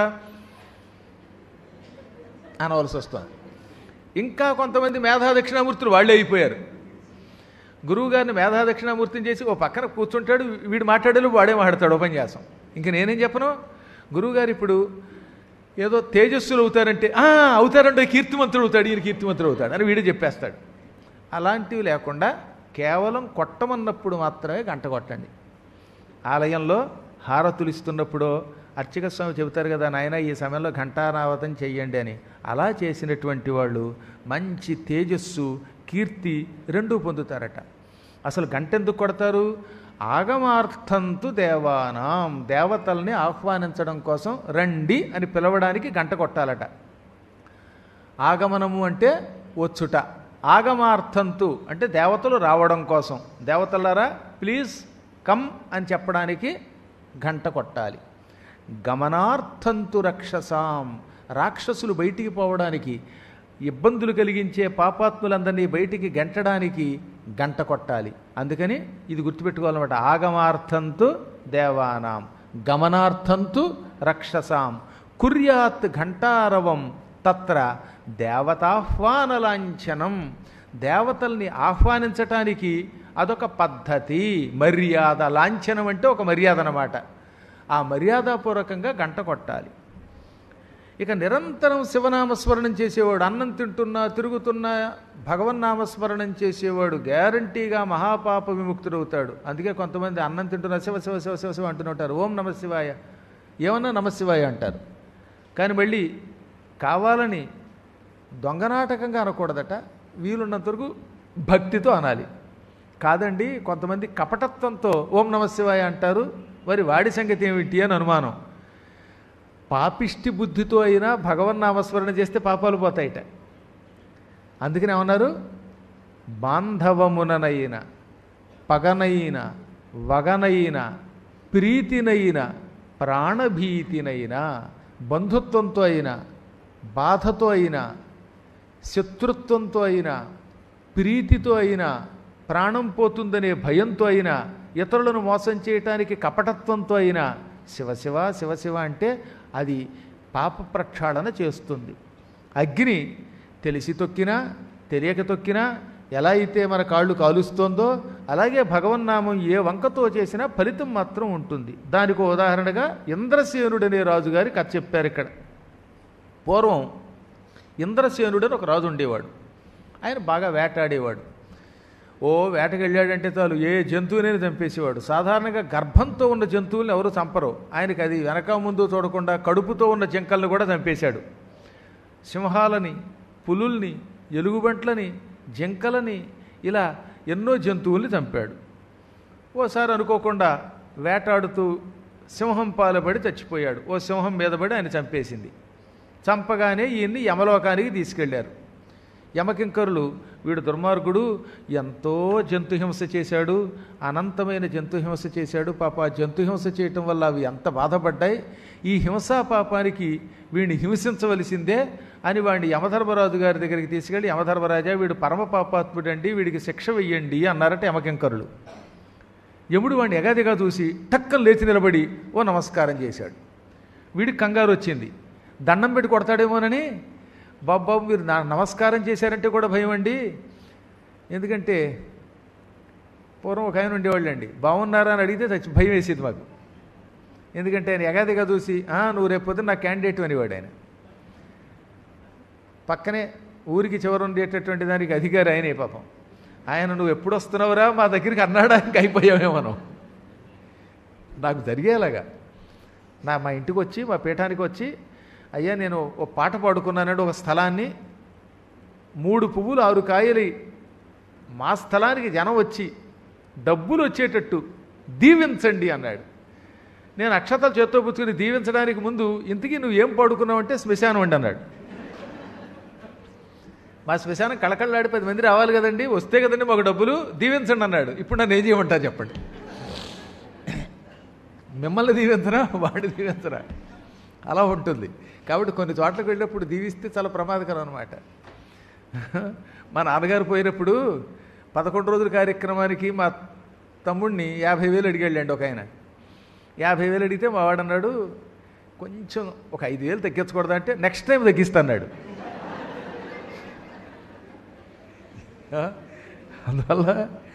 అనవలసి వస్తుంది ఇంకా కొంతమంది మేధా దక్షిణామూర్తులు వాళ్ళే అయిపోయారు గురువుగారిని మేధా దక్షిణామూర్తిని చేసి ఓ పక్కన కూర్చుంటాడు వీడు మాట్లాడేలు వాడే మాట్లాడతాడు ఉపన్యాసం ఇంక నేనేం చెప్పను గురువుగారు ఇప్పుడు ఏదో తేజస్సులు అవుతారంటే "ఆ, అవుతారంటే కీర్తిమంతుడు అవుతాడు ఈయన కీర్తిమంతుడు అవుతాడు అని వీడే చెప్పేస్తాడు అలాంటివి లేకుండా కేవలం కొట్టమన్నప్పుడు మాత్రమే గంట కొట్టండి ఆలయంలో హారతులు ఇస్తున్నప్పుడు అర్చక స్వామి చెబుతారు కదా నాయన ఈ సమయంలో ఘంటానావతం చెయ్యండి అని అలా చేసినటువంటి వాళ్ళు మంచి తేజస్సు కీర్తి రెండూ పొందుతారట అసలు గంట ఎందుకు కొడతారు ఆగమార్థంతు దేవానాం దేవతల్ని ఆహ్వానించడం కోసం రండి అని పిలవడానికి గంట కొట్టాలట ఆగమనము అంటే వచ్చుట ఆగమార్థంతు అంటే దేవతలు రావడం కోసం దేవతలారా ప్లీజ్ కమ్ అని చెప్పడానికి గంట కొట్టాలి గమనార్థంతు రక్షసాం రాక్షసులు బయటికి పోవడానికి ఇబ్బందులు కలిగించే పాపాత్ములందరినీ బయటికి గెంటడానికి గంట కొట్టాలి అందుకని ఇది గుర్తుపెట్టుకోవాలన్నమాట ఆగమార్థంతు దేవానాం గమనార్థంతు రక్షసాం కుర్యాత్ ఘంటారవం తత్ర దేవతాహ్వానలాంఛనం దేవతల్ని ఆహ్వానించటానికి అదొక పద్ధతి మర్యాద లాంఛనం అంటే ఒక మర్యాద అన్నమాట ఆ మర్యాదపూర్వకంగా గంట కొట్టాలి ఇక నిరంతరం శివనామస్మరణం చేసేవాడు అన్నం తింటున్నా తిరుగుతున్నా భగవన్నామస్మరణం చేసేవాడు గ్యారంటీగా మహాపాప విముక్తుడవుతాడు అందుకే కొంతమంది అన్నం తింటున్నా శివ శివ శివ శివ శివ అంటుంటారు ఓం నమ శివాయ ఏమన్నా నమ శివాయ అంటారు కానీ మళ్ళీ కావాలని దొంగనాటకంగా అనకూడదట వీలున్నంత వరకు భక్తితో అనాలి కాదండి కొంతమంది కపటత్వంతో ఓం నమ శివాయ అంటారు మరి వాడి సంగతి ఏమిటి అని అనుమానం పాపిష్టి బుద్ధితో అయినా భగవన్నామస్మరణ చేస్తే పాపాలు పోతాయిట అందుకని ఏమన్నారు బాంధవముననైన పగనైన వగనైన ప్రీతినైన ప్రాణభీతినైన బంధుత్వంతో అయినా బాధతో అయినా శత్రుత్వంతో అయినా ప్రీతితో అయినా ప్రాణం పోతుందనే భయంతో అయినా ఇతరులను మోసం చేయటానికి కపటత్వంతో అయినా శివశివ శివశివ అంటే అది పాప ప్రక్షాళన చేస్తుంది అగ్ని తెలిసి తొక్కినా తెలియక తొక్కినా ఎలా అయితే మన కాళ్ళు కాలుస్తోందో అలాగే భగవన్నామం ఏ వంకతో చేసినా ఫలితం మాత్రం ఉంటుంది దానికి ఒక ఉదాహరణగా ఇంద్రసేనుడనే రాజుగారి కథ చెప్పారు ఇక్కడ పూర్వం ఇంద్రసేనుడని ఒక రాజు ఉండేవాడు ఆయన బాగా వేటాడేవాడు ఓ వేటకి వెళ్ళాడంటే చాలు ఏ జంతువునైనా చంపేసేవాడు సాధారణంగా గర్భంతో ఉన్న జంతువుల్ని ఎవరు చంపరు ఆయనకి అది వెనక ముందు చూడకుండా కడుపుతో ఉన్న జింకల్ని కూడా చంపేశాడు సింహాలని పులుల్ని ఎలుగుబంట్లని జింకలని ఇలా ఎన్నో జంతువుల్ని చంపాడు ఓసారి అనుకోకుండా వేటాడుతూ సింహం పాలబడి చచ్చిపోయాడు ఓ సింహం మీద పడి ఆయన చంపేసింది చంపగానే ఈయన్ని యమలోకానికి తీసుకెళ్లారు యమకింకరులు వీడు దుర్మార్గుడు ఎంతో జంతుహింస చేశాడు అనంతమైన జంతుహింస చేశాడు పాప ఆ జంతుహింస చేయటం వల్ల అవి ఎంత బాధపడ్డాయి ఈ హింసా పాపానికి వీడిని హింసించవలసిందే అని వాడిని యమధర్మరాజు గారి దగ్గరికి తీసుకెళ్ళి యమధర్మరాజా వీడు పరమ పాపాత్ముడండి వీడికి శిక్ష వెయ్యండి అన్నారట యమకింకరులు యముడు వాడిని ఎగాదిగా చూసి టక్కన లేచి నిలబడి ఓ నమస్కారం చేశాడు వీడికి కంగారు వచ్చింది దండం పెట్టి కొడతాడేమోనని బాబు బాబు మీరు నా నమస్కారం చేశారంటే కూడా భయం అండి ఎందుకంటే పూర్వం ఒక ఆయన ఉండేవాళ్ళండి బాగున్నారా అని అడిగితే చచ్చి భయం వేసేది మాకు ఎందుకంటే ఆయన ఎగాదిగా చూసి "ఆ, నువ్వు రేపు పొద్దున్న నా క్యాండిడేట్ అనేవాడు ఆయన పక్కనే ఊరికి చివర ఉండేటటువంటి దానికి అధికారి ఆయనే పాపం ఆయన నువ్వు ఎప్పుడు వస్తున్నావురా మా దగ్గరికి అన్నాడానికి అయిపోయామే మనం నాకు జరిగేలాగా నా మా ఇంటికి వచ్చి మా పీఠానికి వచ్చి అయ్యా నేను ఒక పాట పాడుకున్నానంటే ఒక స్థలాన్ని మూడు పువ్వులు ఆరు కాయలు మా స్థలానికి జనం వచ్చి డబ్బులు వచ్చేటట్టు దీవించండి అన్నాడు నేను అక్షతలు చేత్తో పుచ్చుకుని దీవించడానికి ముందు ఇంతకీ నువ్వు ఏం పాడుకున్నావంటే శ్మశానం అండి అన్నాడు మా శ్మశానం కళకళలాడి పది మంది రావాలి కదండి వస్తే కదండి మాకు డబ్బులు దీవించండి అన్నాడు ఇప్పుడు నన్ను ఏం చేయమంటారు చెప్పండి మిమ్మల్ని దీవించరా వాడిని దీవించరా అలా ఉంటుంది కాబట్టి కొన్ని చోట్లకు వెళ్ళినప్పుడు దీవిస్తే చాలా ప్రమాదకరం అనమాట మా నాన్నగారు పోయినప్పుడు పదకొండు రోజుల కార్యక్రమానికి మా తమ్ముడిని యాభై వేలు అడిగాళ్ళండి ఒక ఆయన యాభై వేలు అడిగితే మా వాడు అన్నాడు కొంచెం ఒక ఐదు వేలు తగ్గించకూడదా అంటే నెక్స్ట్ టైం తగ్గిస్తాన్నాడు ఆ? అందువల్ల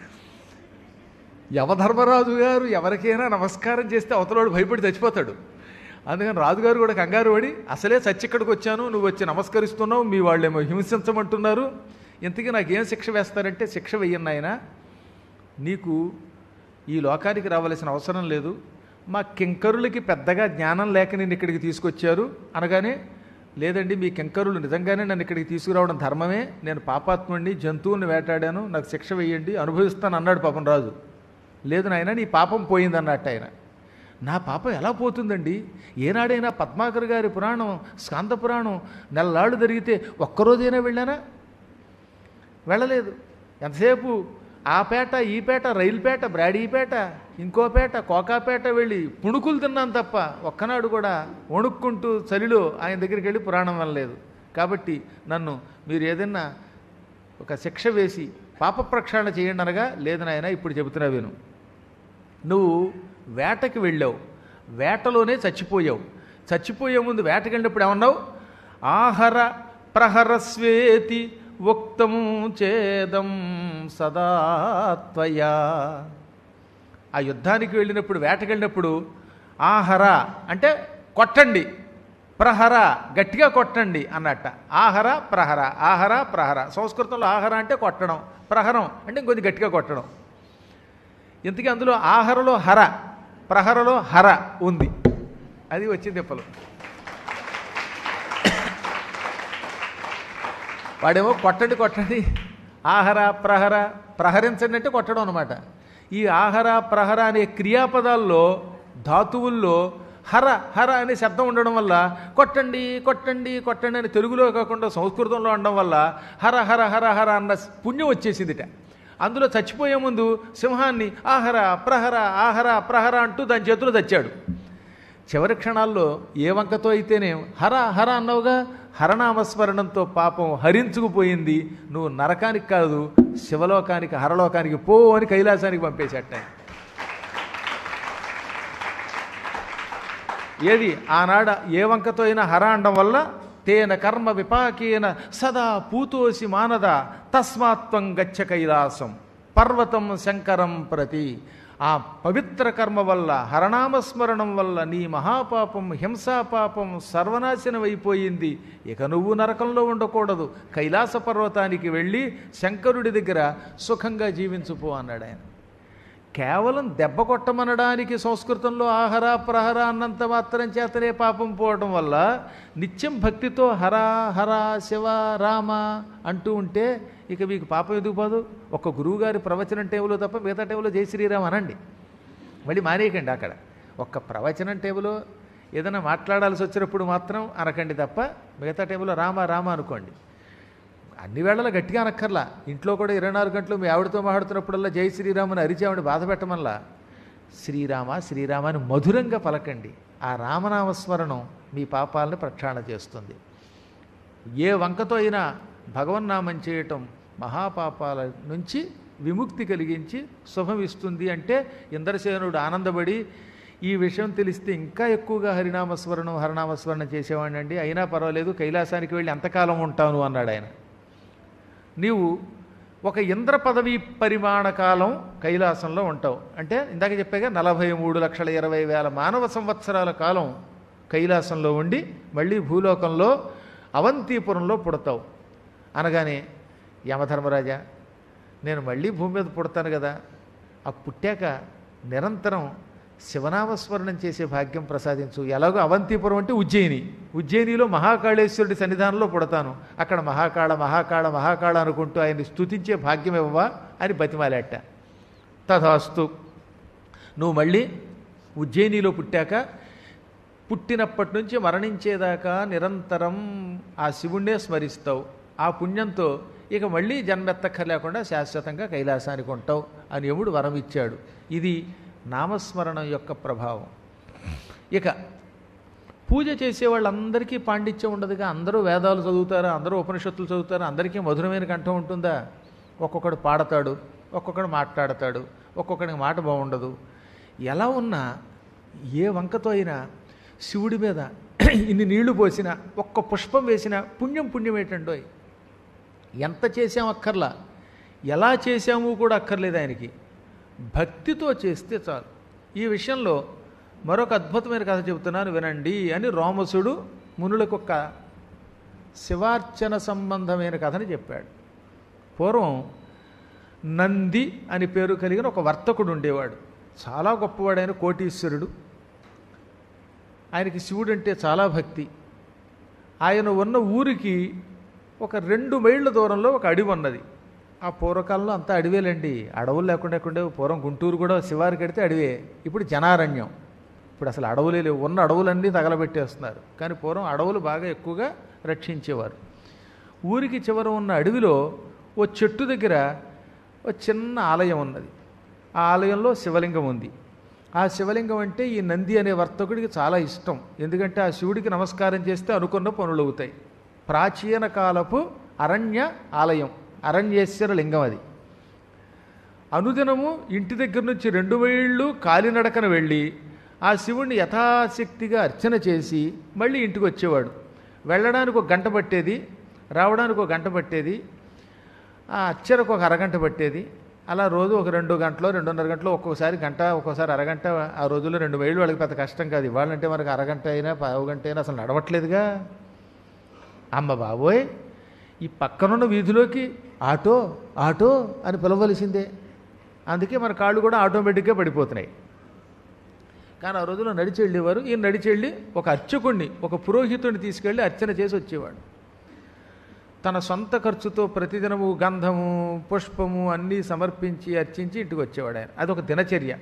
యమధర్మరాజు గారు ఎవరికైనా నమస్కారం చేస్తే అవతలవాడు భయపడి చచ్చిపోతాడు అందుకని రాజుగారు కూడా కంగారు పడి అసలే చచ్చి ఇక్కడికి వచ్చాను నువ్వు వచ్చి నమస్కరిస్తున్నావు మీ వాళ్ళేమో హింసించమంటున్నారు ఇంతకీ నాకేం శిక్ష వేస్తారంటే శిక్ష వెయ్యను ఆయన నీకు ఈ లోకానికి రావలసిన అవసరం లేదు మా కింకరులకి పెద్దగా జ్ఞానం లేక నేను ఇక్కడికి తీసుకొచ్చారు అనగానే లేదండి మీ కింకరులు నిజంగానే నన్ను ఇక్కడికి తీసుకురావడం ధర్మమే నేను పాపాత్ముడిని జంతువుని వేటాడాను నాకు శిక్ష వేయండి అనుభవిస్తాను అన్నాడు పాపం రాజు లేదు నాయన నీ పాపం పోయింది అన్నట్టు ఆయన నా పాపం ఎలా పోతుందండి ఏనాడైనా పద్మాకర్ గారి పురాణం స్కాంత పురాణం నెలలాళ్ళు జరిగితే ఒక్కరోజైనా వెళ్ళానా వెళ్ళలేదు ఎంతసేపు ఆ పేట ఈ పేట రైలుపేట బ్రాడీపేట ఇంకో పేట కోకాపేట వెళ్ళి పుణుకులు తిన్నాను తప్ప ఒక్కనాడు కూడా వణుక్కుంటూ చలిలో ఆయన దగ్గరికి వెళ్ళి పురాణం వెళ్ళలేదు కాబట్టి నన్ను మీరు ఏదైనా ఒక శిక్ష వేసి పాప ప్రక్షాళన చేయండి అనగా లేదు నాయన ఇప్పుడు చెబుతున్నా విను నువ్వు వేటకి వెళ్ళావు వేటలోనే చచ్చిపోయావు చచ్చిపోయే ముందు వేటకి వెళ్ళినప్పుడు ఏమన్నావు ఆహర ప్రహరస్వేతి ఉక్తం చేదం సదాత్వయా ఆ యుద్ధానికి వెళ్ళినప్పుడు వేటకి వెళ్ళినప్పుడు ఆహర అంటే కొట్టండి ప్రహర గట్టిగా కొట్టండి అన్నట్ట ఆహర ప్రహర ఆహర ప్రహర సంస్కృతంలో ఆహర అంటే కొట్టడం ప్రహరం అంటే ఇంకొంచెం గట్టిగా కొట్టడం ఇంతకీ అందులో ఆహరలో హర ప్రహరలో హర ఉంది అది వచ్చింది తిప్పలు వాడేమో కొట్టండి కొట్టండి ఆహర ప్రహర ప్రహరించండి అంటే కొట్టడం అనమాట ఈ ఆహర ప్రహర అనే క్రియాపదాల్లో ధాతువుల్లో హర హర అనే శబ్దం ఉండడం వల్ల కొట్టండి కొట్టండి కొట్టండి అని తెలుగులో కాకుండా సంస్కృతంలో ఉండడం వల్ల హర హర హర హర అన్న పుణ్యం వచ్చేసిందిట అందులో చచ్చిపోయే ముందు సింహాన్ని ఆహర ప్రహర ఆహర ప్రహర అంటూ దాని చేతిలో చచ్చాడు చివరి క్షణాల్లో ఏ వంకతో అయితేనే హర హర అన్నావుగా హరనామస్మరణంతో పాపం హరించుకుపోయింది నువ్వు నరకానికి కాదు శివలోకానికి హరలోకానికి పో అని కైలాసానికి పంపేసేట ఏది ఆనాడ ఏ వంకతో అయినా హర అనడం వల్ల తేన కర్మ విపాకేన సదా పూతోసి మానద తస్మాత్వం గచ్చ కైలాసం పర్వతం శంకరం ప్రతి ఆ పవిత్ర కర్మ వల్ల హరనామస్మరణం వల్ల నీ మహాపాపం హింసాపాపం సర్వనాశనం అయిపోయింది ఇక నువ్వు నరకంలో ఉండకూడదు కైలాస పర్వతానికి వెళ్ళి శంకరుడి దగ్గర సుఖంగా జీవించుపో అన్నాడు ఆయన కేవలం దెబ్బ కొట్టమనడానికి సంస్కృతంలో ఆహర ప్రహర అన్నంత మాత్రం చేతనే పాపం పోవడం వల్ల నిత్యం భక్తితో హర హర శివ రామ అంటూ ఉంటే ఇక మీకు పాపం ఎందుకు పోదు ఒక్క గురువుగారి ప్రవచనం టేబుల్ తప్ప మిగతా టేబుల్లో జై శ్రీరామ్ అనండి మళ్ళీ మానేయకండి అక్కడ ఒక్క ప్రవచనం టేబుల్ ఏదైనా మాట్లాడాల్సి వచ్చినప్పుడు మాత్రం అనకండి తప్ప మిగతా టేబుల్లో రామ రామ అనుకోండి అన్ని వేళలా గట్టిగా అనక్కర్లా ఇంట్లో కూడా ఇరవై నాలుగు గంటలు మీ ఆవిడతో మాట్లాడుతున్నప్పుడల్లా జై శ్రీరామని అరిచామని బాధ పెట్టమల్లా శ్రీరామ శ్రీరామ అని మధురంగా పలకండి ఆ రామనామస్మరణం మీ పాపాలను ప్రక్షాళన చేస్తుంది ఏ వంకతో అయినా భగవన్నామం చేయటం మహాపాపాల నుంచి విముక్తి కలిగించి శుభం ఇస్తుంది అంటే ఇంద్రసేనుడు ఆనందపడి ఈ విషయం తెలిస్తే ఇంకా ఎక్కువగా హరినామస్మరణం హరినామస్మరణం చేసేవాడిని అండి అయినా పర్వాలేదు కైలాసానికి వెళ్ళి ఎంతకాలం ఉంటాను అన్నాడు ఆయన నీవు ఒక ఇంద్ర పదవి పరిమాణ కాలం కైలాసంలో ఉంటావు అంటే ఇందాక చెప్పాగా నలభై మూడు లక్షల ఇరవై వేల మానవ సంవత్సరాల కాలం కైలాసంలో ఉండి మళ్ళీ భూలోకంలో అవంతిపురంలో పుడతావు అనగానే యమధర్మరాజా నేను మళ్ళీ భూమి మీద పుడతాను కదా ఆ పుట్టాక నిరంతరం శివనామస్మరణం చేసే భాగ్యం ప్రసాదించు ఎలాగో అవంతిపురం అంటే ఉజ్జయిని ఉజ్జయినిలో మహాకాళేశ్వరుడి సన్నిధానంలో పుడతాను అక్కడ మహాకాళ మహాకాళ మహాకాళ అనుకుంటూ ఆయన్ని స్తుతించే భాగ్యం ఇవ్వవా అని బతిమాలేట తథాస్తు నువ్వు మళ్ళీ ఉజ్జయినిలో పుట్టాక పుట్టినప్పటి నుంచి మరణించేదాకా నిరంతరం ఆ శివుణ్ణే స్మరిస్తావు ఆ పుణ్యంతో ఇక మళ్ళీ జన్మెత్తక్కర్ లేకుండా శాశ్వతంగా కైలాసానికి ఉంటావు అని యముడు వరం ఇచ్చాడు ఇది నామస్మరణం యొక్క ప్రభావం ఇక పూజ చేసే వాళ్ళందరికీ పాండిత్యం ఉండదుగా అందరూ వేదాలు చదువుతారా అందరూ ఉపనిషత్తులు చదువుతారా అందరికీ మధురమైన కంఠం ఉంటుందా ఒక్కొక్కడు పాడతాడు ఒక్కొక్కడు మాట్లాడతాడు ఒక్కొక్కడికి మాట బాగుండదు ఎలా ఉన్నా ఏ వంకతో అయినా శివుడి మీద ఇన్ని నీళ్లు పోసినా ఒక్క పుష్పం వేసినా పుణ్యం పుణ్యం ఏంటండోయ్ ఎంత చేసాం అక్కర్లా ఎలా చేశాము కూడా అక్కర్లేదు ఆయనకి భక్తితో చేస్తే చాలు ఈ విషయంలో మరొక అద్భుతమైన కథ చెబుతున్నాను వినండి అని రోమసుడు మునులకు ఒక శివార్చన సంబంధమైన కథని చెప్పాడు పూర్వం నంది అని పేరు కలిగిన ఒక వర్తకుడు ఉండేవాడు చాలా గొప్పవాడైన కోటీశ్వరుడు ఆయనకి శివుడు అంటే చాలా భక్తి ఆయన ఉన్న ఊరికి ఒక రెండు మైళ్ళ దూరంలో ఒక అడవి ఉన్నది ఆ పూర్వకాలంలో అంతా అడవేలండి అడవులు లేకుండా ఎక్కడే పూర్వం గుంటూరు కూడా శివారికి కడితే అడవే ఇప్పుడు జనారణ్యం ఇప్పుడు అసలు అడవులే లేవు ఉన్న అడవులన్నీ తగలబెట్టేస్తున్నారు కానీ పూర్వం అడవులు బాగా ఎక్కువగా రక్షించేవారు ఊరికి చివర ఉన్న అడవిలో ఓ చెట్టు దగ్గర ఓ చిన్న ఆలయం ఉన్నది ఆ ఆలయంలో శివలింగం ఉంది ఆ శివలింగం అంటే ఈ నంది అనే వర్తకుడికి చాలా ఇష్టం ఎందుకంటే ఆ శివుడికి నమస్కారం చేస్తే అనుకున్న పనులు అవుతాయి ప్రాచీన కాలపు అరణ్య ఆలయం అరణ్యేశ్వర లింగం అది అనుదినము ఇంటి దగ్గర నుంచి రెండు వేళ్ళు కాలినడకన వెళ్ళి ఆ శివుణ్ణి యథాశక్తిగా అర్చన చేసి మళ్ళీ ఇంటికి వచ్చేవాడు వెళ్ళడానికి ఒక గంట పట్టేది రావడానికి ఒక గంట పట్టేది ఆ అర్చనకు ఒక అరగంట పట్టేది అలా రోజు ఒక రెండు గంటలో రెండున్నర గంటలో ఒక్కొక్కసారి గంట ఒక్కోసారి అరగంట ఆ రోజుల్లో రెండు వేలు వాళ్ళకి పెద్ద కష్టం కాదు ఇవ్వాలంటే మనకు అరగంట అయినా పావు గంట అయినా అసలు నడవట్లేదుగా అమ్మ బాబోయ్ ఈ పక్కనున్న వీధిలోకి ఆటో ఆటో అని పిలవలసిందే అందుకే మన కాళ్ళు కూడా ఆటోమేటిక్గా పడిపోతున్నాయి కానీ ఆ రోజుల్లో నడిచి వెళ్ళేవారు ఈయన నడిచి వెళ్ళి ఒక అర్చకుణ్ణి ఒక పురోహితుడిని తీసుకెళ్ళి అర్చన చేసి వచ్చేవాడు తన సొంత ఖర్చుతో ప్రతిదినము గంధము పుష్పము అన్నీ సమర్పించి అర్చించి ఇంటికి వచ్చేవాడు ఆయన అదొక దినచర్య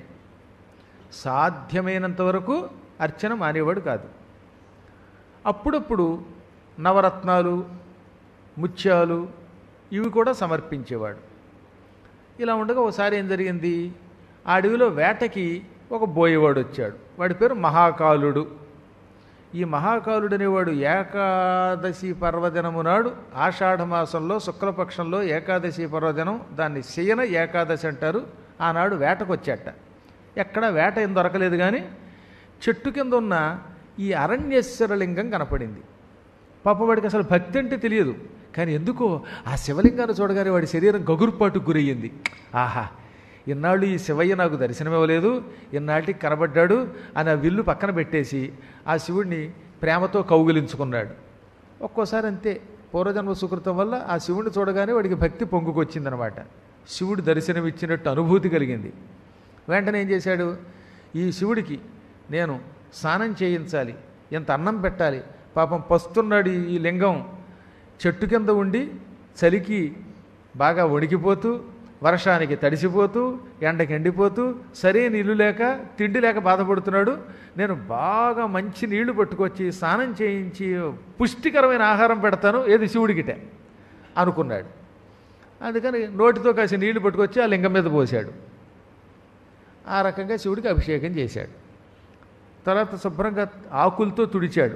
సాధ్యమైనంత వరకు అర్చన మానేవాడు కాదు అప్పుడప్పుడు నవరత్నాలు ముత్యాలు ఇవి కూడా సమర్పించేవాడు ఇలా ఉండగా ఒకసారి ఏం జరిగింది ఆ అడవిలో వేటకి ఒక బోయేవాడు వచ్చాడు వాడి పేరు మహాకాలుడు ఈ మహాకాలుడు అనేవాడు ఏకాదశి పర్వదినము నాడు ఆషాఢ మాసంలో శుక్లపక్షంలో ఏకాదశి పర్వదినం దాన్ని శయన ఏకాదశి అంటారు ఆనాడు వేటకు వచ్చాట ఎక్కడ వేట ఏం దొరకలేదు కానీ చెట్టు కింద ఉన్న ఈ అరణ్యేశ్వర లింగం కనపడింది పాప వాడికి అసలు భక్తి అంటే తెలియదు కానీ ఎందుకో ఆ శివలింగాన్ని చూడగానే వాడి శరీరం గగురుపాటుకు గురయ్యింది ఆహా ఇన్నాళ్ళు ఈ శివయ్య నాకు దర్శనమివ్వలేదు ఇన్నాటికి కనబడ్డాడు అని ఆ విల్లు పక్కన పెట్టేసి ఆ శివుడిని ప్రేమతో కౌగిలించుకున్నాడు ఒక్కోసారి అంతే పూర్వజన్మ సుకృతం వల్ల ఆ శివుడిని చూడగానే వాడికి భక్తి పొంగుకొచ్చిందనమాట శివుడు దర్శనమిచ్చినట్టు అనుభూతి కలిగింది వెంటనే ఏం చేశాడు ఈ శివుడికి నేను స్నానం చేయించాలి ఎంత అన్నం పెట్టాలి పాపం పస్తున్నాడు ఈ లింగం చెట్టు కింద ఉండి చలికి బాగా వణికిపోతూ వర్షానికి తడిసిపోతూ ఎండకి ఎండిపోతూ సరైన ఇల్లు లేక తిండి లేక బాధపడుతున్నాడు నేను బాగా మంచి నీళ్లు పట్టుకొచ్చి స్నానం చేయించి పుష్టికరమైన ఆహారం పెడతాను ఏది శివుడికిటే అనుకున్నాడు అందుకని నోటితో కాసి నీళ్లు పట్టుకొచ్చి ఆ లింగం మీద పోశాడు ఆ రకంగా శివుడికి అభిషేకం చేశాడు తర్వాత శుభ్రంగా ఆకులతో తుడిచాడు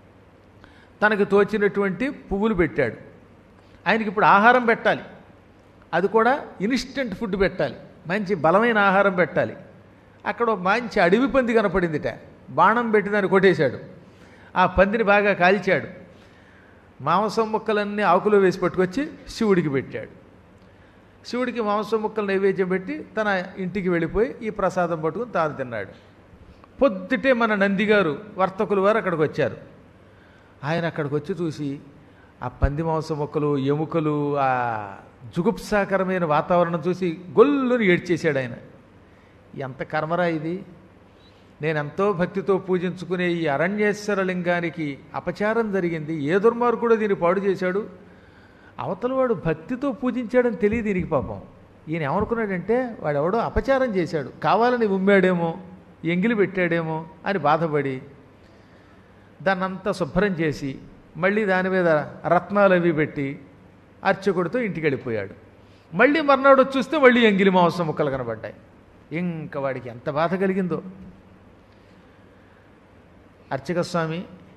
తనకు తోచినటువంటి పువ్వులు పెట్టాడు ఆయనకి ఇప్పుడు ఆహారం పెట్టాలి అది కూడా ఇన్స్టెంట్ ఫుడ్ పెట్టాలి మంచి బలమైన ఆహారం పెట్టాలి అక్కడ ఒక మంచి అడవి పంది కనపడిందిట బాణం పెట్టి దాన్ని కొట్టేశాడు ఆ పందిని బాగా కాల్చాడు మాంసం ముక్కలన్నీ ఆకులో వేసి పట్టుకొచ్చి శివుడికి పెట్టాడు శివుడికి మాంసం ముక్కలు నైవేద్యం పెట్టి తన ఇంటికి వెళ్ళిపోయి ఈ ప్రసాదం పట్టుకుని తాను తిన్నాడు పొద్దుటే మన నందిగారు వర్తకులు వారు అక్కడికి వచ్చారు ఆయన అక్కడికి వచ్చి చూసి ఆ పంది మాంసం మొక్కలు ఎముకలు ఆ జుగుప్సాకరమైన వాతావరణం చూసి గొల్లుని ఏడ్చేశాడు ఆయన ఎంత కర్మరా ఇది నేను ఎంతో భక్తితో పూజించుకునే ఈ అరణ్యేశ్వర లింగానికి అపచారం జరిగింది ఏ దుర్మార్గుడు దీన్ని పాడు చేశాడు అవతల వాడు భక్తితో పూజించాడని తెలియదు దీనికి పాపం ఈయన ఏమనుకున్నాడంటే వాడు ఎవడో అపచారం చేశాడు కావాలని ఉమ్మాడేమో ఎంగిలి పెట్టాడేమో అని బాధపడి దాన్నంతా శుభ్రం చేసి మళ్ళీ దాని మీద రత్నాలు అవి పెట్టి అర్చకుడితో ఇంటికి వెళ్ళిపోయాడు మళ్ళీ మర్నాడు వచ్చి చూస్తే మళ్ళీ ఎంగిలి మాంసం ముక్కలు కనబడ్డాయి ఇంకా వాడికి ఎంత బాధ కలిగిందో అర్చక స్వామి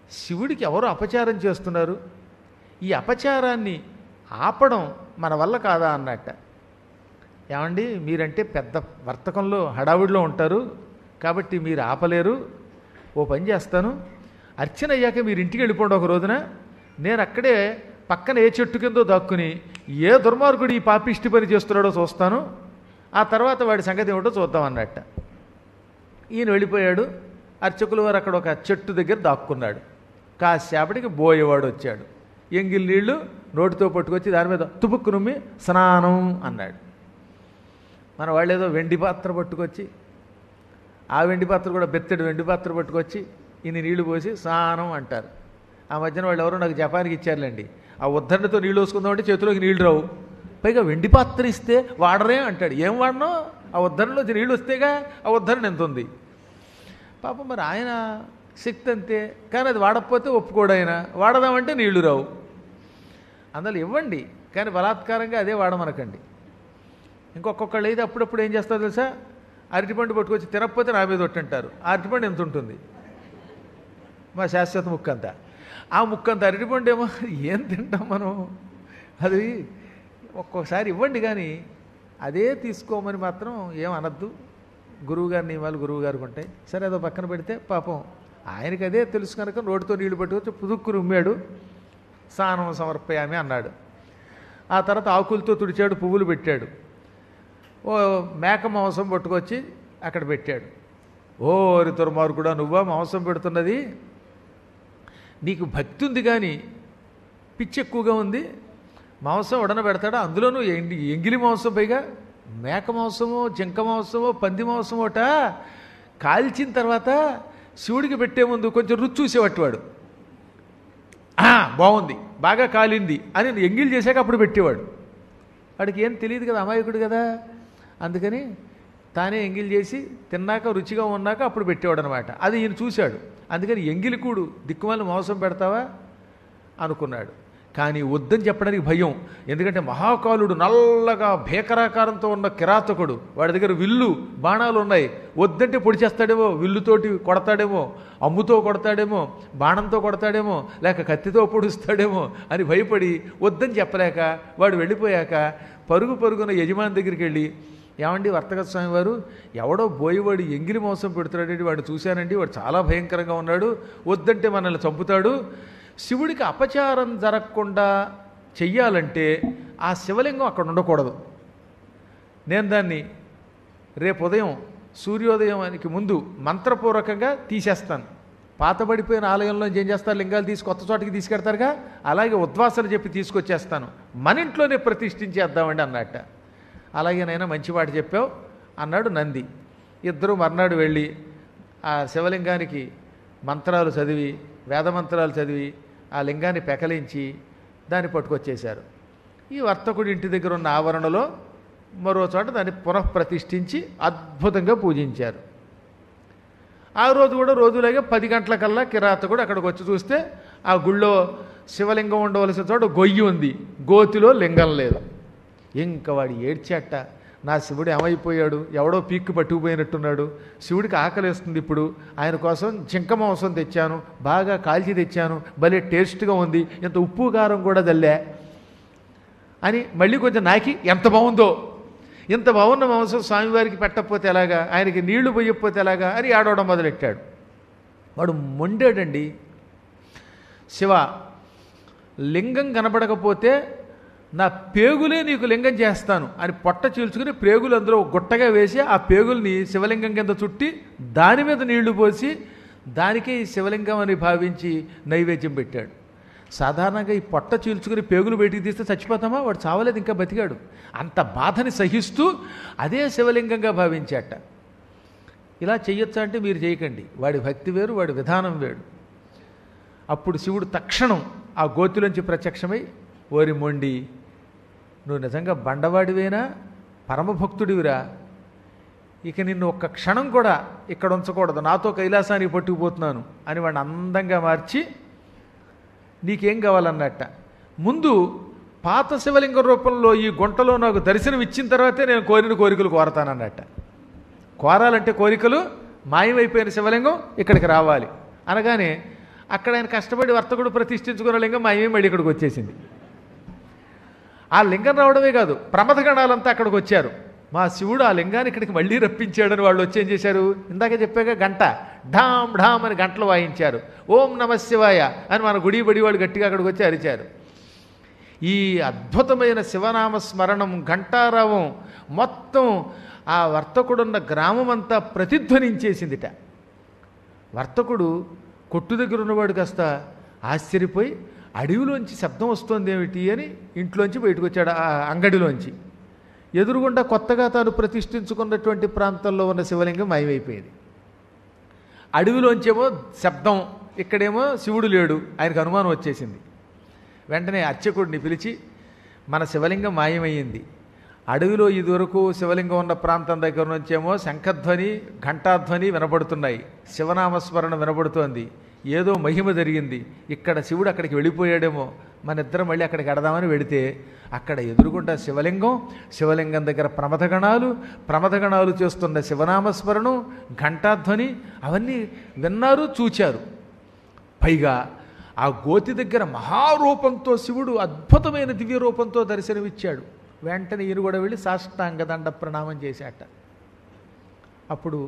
శివుడికి ఎవరు అపచారం చేస్తున్నారు ఈ అపచారాన్ని ఆపడం మన వల్ల కాదా అన్నట్ట ఏమండి మీరంటే పెద్ద వర్తకంలో హడావుడిలో ఉంటారు కాబట్టి మీరు ఆపలేరు ఓ పని చేస్తాను అర్చన అయ్యాక మీరు ఇంటికి వెళ్ళిపోండి ఒక రోజున నేను అక్కడే పక్కన ఏ చెట్టు కిందో దాక్కుని ఏ దుర్మార్గుడు ఈ పాపిష్టి పని చేస్తున్నాడో చూస్తాను ఆ తర్వాత వాడి సంగతి ఏమిటో చూద్దాం అన్నట్ట ఈయన వెళ్ళిపోయాడు అర్చకుల వారు అక్కడ ఒక చెట్టు దగ్గర దాక్కున్నాడు కాసేపటికి బోయేవాడు వచ్చాడు ఎంగిల్ నీళ్లు నోటితో పట్టుకొచ్చి దాని మీద తుపుక్కు నుమ్మి స్నానం అన్నాడు మన వాళ్ళు ఏదో వెండి పాత్ర పట్టుకొచ్చి ఆ వెండి పాత్ర కూడా బెత్తడి వెండి పాత్ర పట్టుకొచ్చి ఇన్ని నీళ్లు పోసి స్నానం అంటారు ఆ మధ్యన వాళ్ళు ఎవరో నాకు జపానికి ఇచ్చారులేండి ఆ ఉద్ధరణతో నీళ్ళు పోసుకుందామంటే చేతిలోకి నీళ్లు రావు పైగా వెండి పాత్ర ఇస్తే వాడరే అంటాడు ఏం వాడనో ఆ ఉద్ధరణలోంచి నీళ్ళు వస్తేగా ఆ ఉద్ధరణ ఎంత ఉంది పాపం మరి ఆయన శక్తి అంతే కానీ అది వాడకపోతే ఒప్పుకోడు ఆయన వాడదామంటే నీళ్లు రావు అందులో ఇవ్వండి కానీ బలాత్కారంగా అదే వాడమనకండి ఇంకొకళ్ళు అయితే అప్పుడప్పుడు ఏం చేస్తారో తెలుసా అరటిపండు పట్టుకొచ్చి తినకపోతే నా మీద ఒట్టంటారు ఆ అరటిపండు ఎంత ఉంటుంది మా శాశ్వత ముక్కంతా ఆ ముక్కంత అరటిపండు ఏమో ఏం తింటాం మనం అది ఒక్కొక్కసారి ఇవ్వండి కానీ అదే తీసుకోమని మాత్రం ఏం అనద్దు గురువుగారి నియమాలు గురువు గారికి ఉంటాయి సరే అదో పక్కన పెడితే పాపం ఆయనకి అదే తెలుసు కనుక నోటితో నీళ్లు పట్టుకొచ్చి పుదుక్కు రుమ్మాడు స్నానం సమర్పయామి అన్నాడు ఆ తర్వాత ఆకులతో తుడిచాడు పువ్వులు పెట్టాడు ఓ మేక మాంసం పట్టుకొచ్చి అక్కడ పెట్టాడు ఓ దుర్మార్గుడా నువ్వా మాంసం పెడుతున్నది నీకు భక్తి ఉంది కానీ పిచ్చి ఎక్కువగా ఉంది మాంసం ఉడన పెడతాడా అందులోనూ ఎండి ఎంగిలి మాంసం పైగా మేక మాంసమో జింక మాంసమో పంది మాంసమోట కాల్చిన తర్వాత శివుడికి పెట్టే ముందు కొంచెం రుచి చూసేవాడు "ఆ, బాగుంది బాగా కాలింది అని ఎంగిల్ చేశాక అప్పుడు పెట్టేవాడు వాడికి ఏం తెలియదు కదా అమాయకుడు కదా అందుకని తానే ఎంగిల్ చేసి తిన్నాక రుచిగా ఉన్నాక అప్పుడు పెట్టేవాడు అనమాట అది ఈయన చూశాడు అందుకని ఎంగిలి కూడు దిక్కుమాలి మోసం పెడతావా అనుకున్నాడు కానీ వద్దని చెప్పడానికి భయం ఎందుకంటే మహాకాలుడు నల్లగా భీకరాకారంతో ఉన్న కిరాతకుడు వాడి దగ్గర విల్లు బాణాలు ఉన్నాయి వద్దంటే పొడి చేస్తాడేమో విల్లుతోటి కొడతాడేమో అమ్ముతో కొడతాడేమో బాణంతో కొడతాడేమో లేక కత్తితో పొడుస్తాడేమో అని భయపడి వద్దని చెప్పలేక వాడు వెళ్ళిపోయాక పరుగు పరుగున యజమాని దగ్గరికి వెళ్ళి ఏమండి వర్తక స్వామి వారు ఎవడో బోయివాడు ఎంగిలి మోసం పెడుతున్నాడండి వాడు చూశానండి వాడు చాలా భయంకరంగా ఉన్నాడు వద్దంటే మనల్ని చంపుతాడు శివుడికి అపచారం జరగకుండా చెయ్యాలంటే ఆ శివలింగం అక్కడ ఉండకూడదు నేను దాన్ని రేపు ఉదయం సూర్యోదయానికి ముందు మంత్రపూర్వకంగా తీసేస్తాను పాతబడిపోయిన ఆలయంలో ఏం చేస్తారు లింగాలు తీసి కొత్త చోటకి తీసుకెడతారుగా అలాగే ఉద్వాసన చెప్పి తీసుకొచ్చేస్తాను మన ఇంట్లోనే ప్రతిష్ఠించేద్దామండి అన్నట్ట అలాగే నైనా మంచి మాట చెప్పావు అన్నాడు నంది ఇద్దరు మర్నాడు వెళ్ళి ఆ శివలింగానికి మంత్రాలు చదివి వేదమంత్రాలు చదివి ఆ లింగాన్ని పెకలించి దాన్ని పట్టుకొచ్చేశారు ఈ వర్తకుడి ఇంటి దగ్గర ఉన్న ఆవరణలో మరో చోట దాన్ని పునఃప్రతిష్ఠించి అద్భుతంగా పూజించారు ఆ రోజు కూడా రోజులాగే పది గంటలకల్లా కిరాతకుడు అక్కడికి వచ్చి చూస్తే ఆ గుళ్ళో శివలింగం ఉండవలసిన చోట గొయ్యి ఉంది గోతిలో లింగం లేదు ఇంకా వాడు ఏడ్చాట నా శివుడు ఏమైపోయాడు ఎవడో పీక్కు పట్టుకుపోయినట్టున్నాడు శివుడికి ఆకలిస్తుంది ఇప్పుడు ఆయన కోసం జింక మాంసం తెచ్చాను బాగా కాల్చి తెచ్చాను భలే టేస్ట్గా ఉంది ఇంత ఉప్పు కారం కూడా జల్లే అని మళ్ళీ కొంచెం నాకి ఎంత బాగుందో ఇంత బాగున్న మాంసం స్వామివారికి పెట్టకపోతే ఎలాగా ఆయనకి నీళ్లు పోయకపోతే ఎలాగా అని ఆడవడం మొదలెట్టాడు వాడు మొండాడండి శివ లింగం కనబడకపోతే నా పేగులే నీకు లింగం చేస్తాను అని పొట్ట చీల్చుకుని పేగులు అందులో గుట్టగా వేసి ఆ పేగుల్ని శివలింగం కింద చుట్టి దాని మీద నీళ్లు పోసి దానికే ఈ శివలింగం అని భావించి నైవేద్యం పెట్టాడు సాధారణంగా ఈ పొట్ట చీల్చుకుని పేగులు బయటికి తీస్తే చచ్చిపోతామా వాడు చావలేదు ఇంకా బతికాడు అంత బాధని సహిస్తూ అదే శివలింగంగా భావించాట ఇలా చెయ్యొచ్చా అంటే మీరు చేయకండి వాడి భక్తి వేరు వాడి విధానం వేరు అప్పుడు శివుడు తక్షణం ఆ గోతిలోంచి ప్రత్యక్షమై ఓరి మొండి నువ్వు నిజంగా బండవాడివేనా పరమభక్తుడివిరా ఇక నిన్ను ఒక్క క్షణం కూడా ఇక్కడ ఉంచకూడదు నాతో కైలాసానికి పట్టుకుపోతున్నాను అని వాడిని అందంగా మార్చి నీకేం కావాలన్నట్ట ముందు పాత శివలింగ రూపంలో ఈ గుంటలో నాకు దర్శనం ఇచ్చిన తర్వాతే నేను కోరిన కోరికలు కోరతానన్నట్ట కోరాలంటే కోరికలు మాయమైపోయిన శివలింగం ఇక్కడికి రావాలి అనగానే అక్కడ ఆయన కష్టపడి వర్తకుడు ప్రతిష్ఠించుకున్న లింగం మాయమే మళ్ళీ ఇక్కడికి వచ్చేసింది ఆ లింగం రావడమే కాదు ప్రమథగణాలంతా అక్కడికి వచ్చారు మా శివుడు ఆ లింగాన్ని ఇక్కడికి మళ్ళీ రప్పించాడని వాళ్ళు వచ్చి ఏం చేశారు ఇందాక చెప్పాక గంట ఢామ్ ఢామ్ అని గంటలు వాయించారు ఓం నమ శివాయ అని మన గుడి బడి వాళ్ళు గట్టిగా అక్కడికి వచ్చి అరిచారు ఈ అద్భుతమైన శివనామ స్మరణం ఘంటారావం మొత్తం ఆ వర్తకుడున్న గ్రామం అంతా ప్రతిధ్వనించేసిందిట వర్తకుడు కొట్టు దగ్గర ఉన్నవాడు కాస్త ఆశ్చర్యపోయి అడవిలోంచి శబ్దం వస్తుంది ఏమిటి అని ఇంట్లోంచి బయటకు వచ్చాడు ఆ అంగడిలోంచి ఎదురుగుండా కొత్తగా తాను ప్రతిష్ఠించుకున్నటువంటి ప్రాంతంలో ఉన్న శివలింగం మాయమైపోయింది అడవిలోంచేమో శబ్దం ఇక్కడేమో శివుడు లేడు ఆయనకు అనుమానం వచ్చేసింది వెంటనే అర్చకుడిని పిలిచి మన శివలింగం మాయమయ్యింది అడవిలో ఇదివరకు శివలింగం ఉన్న ప్రాంతం దగ్గర నుంచేమో శంఖధ్వని ఘంటాధ్వని వినపడుతున్నాయి శివనామస్మరణ వినపడుతోంది ఏదో మహిమ జరిగింది ఇక్కడ శివుడు అక్కడికి వెళ్ళిపోయాడేమో మన ఇద్దరం మళ్ళీ అక్కడికి ఎడదామని వెడితే అక్కడ ఎదురుగుండా శివలింగం శివలింగం దగ్గర ప్రమథగణాలు ప్రమథగణాలు చేస్తున్న శివనామస్మరణం ఘంటాధ్వని అవన్నీ విన్నారు చూచారు పైగా ఆ గోతి దగ్గర మహారూపంతో శివుడు అద్భుతమైన దివ్య రూపంతో దర్శనమిచ్చాడు వెంటనే ఈయన కూడా వెళ్ళి సాష్టాంగ దండ ప్రణామం చేశాట అప్పుడు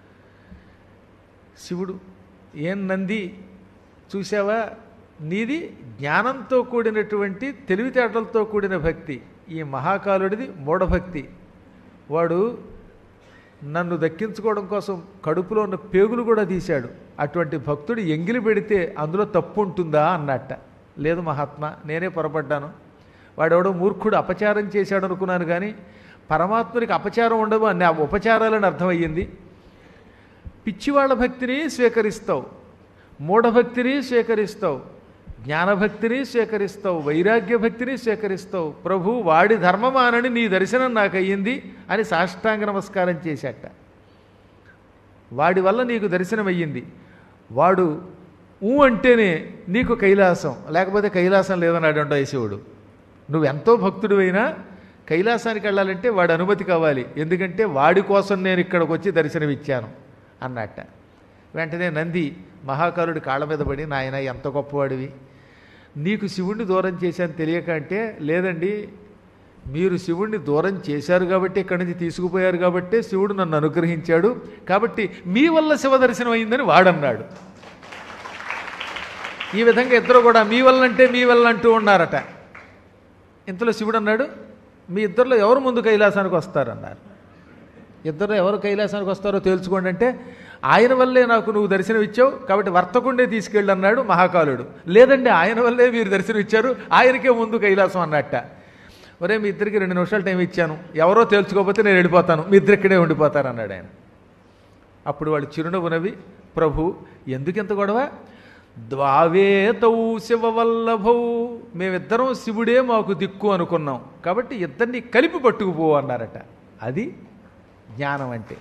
శివుడు ఏం నంది చూసావా నీది జ్ఞానంతో కూడినటువంటి తెలివితేటలతో కూడిన భక్తి ఈ మహాకాలుడిది మూఢభక్తి వాడు నన్ను దక్కించుకోవడం కోసం కడుపులో ఉన్న పేగులు కూడా తీశాడు అటువంటి భక్తుడు ఎంగిలి పెడితే అందులో తప్పు ఉంటుందా అన్నట్ట లేదు మహాత్మా నేనే పొరపడ్డాను వాడెవడో మూర్ఖుడు అపచారం చేశాడు అనుకున్నాను కానీ పరమాత్మునికి అపచారం ఉండదు అన్ని ఆ ఉపచారాలని అర్థమయ్యింది పిచ్చివాళ్ళ భక్తిని స్వీకరిస్తావు మూఢభక్తిని స్వీకరిస్తావు జ్ఞానభక్తిని స్వీకరిస్తావు వైరాగ్య భక్తిని స్వీకరిస్తావు ప్రభు వాడి ధర్మమానని నీ దర్శనం నాకు అయ్యింది అని సాష్టాంగ నమస్కారం చేశాట వాడి వల్ల నీకు దర్శనం అయ్యింది వాడు ఊ అంటేనే నీకు కైలాసం లేకపోతే కైలాసం లేదన్నాడు అంట శివుడు నువ్వెంతో భక్తుడివైనా కైలాసానికి వెళ్ళాలంటే వాడి అనుమతి కావాలి ఎందుకంటే వాడి కోసం నేను ఇక్కడికి వచ్చి దర్శనమిచ్చాను అన్నట్ట వెంటనే నంది మహాకాలుడి కాళ్ళ మీద పడి నాయన ఎంత గొప్పవాడివి నీకు శివుణ్ణి దూరం చేశాను తెలియక అంటే లేదండి మీరు శివుణ్ణి దూరం చేశారు కాబట్టి ఇక్కడి నుంచి తీసుకుపోయారు కాబట్టి శివుడు నన్ను అనుగ్రహించాడు కాబట్టి మీ వల్ల శివ దర్శనం అయిందని వాడన్నాడు ఈ విధంగా ఇద్దరు కూడా మీ వల్ల అంటే మీ వల్ల అంటూ ఉన్నారట ఇంతలో శివుడు అన్నాడు మీ ఇద్దరిలో ఎవరు ముందు కైలాసానికి వస్తారన్నారు ఇద్దరు ఎవరు కైలాసానికి వస్తారో తేల్చుకోండి అంటే ఆయన వల్లే నాకు నువ్వు దర్శనం ఇచ్చావు కాబట్టి వర్తకుండే తీసుకెళ్ళి అన్నాడు మహాకాలుడు లేదండి ఆయన వల్లే మీరు దర్శనం ఇచ్చారు ఆయనకే ముందు కైలాసం అన్నట్ట ఒరే మీ ఇద్దరికి రెండు నిమిషాలు టైం ఇచ్చాను ఎవరో తేల్చుకోకపోతే నేను వెళ్ళిపోతాను మీ ఇద్దరు ఇక్కడే ఉండిపోతారు అన్నాడు ఆయన అప్పుడు వాళ్ళు చిరునవ్వు నవ్వి ప్రభు ఎందుకింత గొడవ ద్వావేతౌ శివవల్లభౌ మేమిద్దరం శివుడే మాకు దిక్కు అనుకున్నాం కాబట్టి ఇద్దరిని కలిపి పట్టుకుపో అన్నారట అది జ్ఞానం అంటే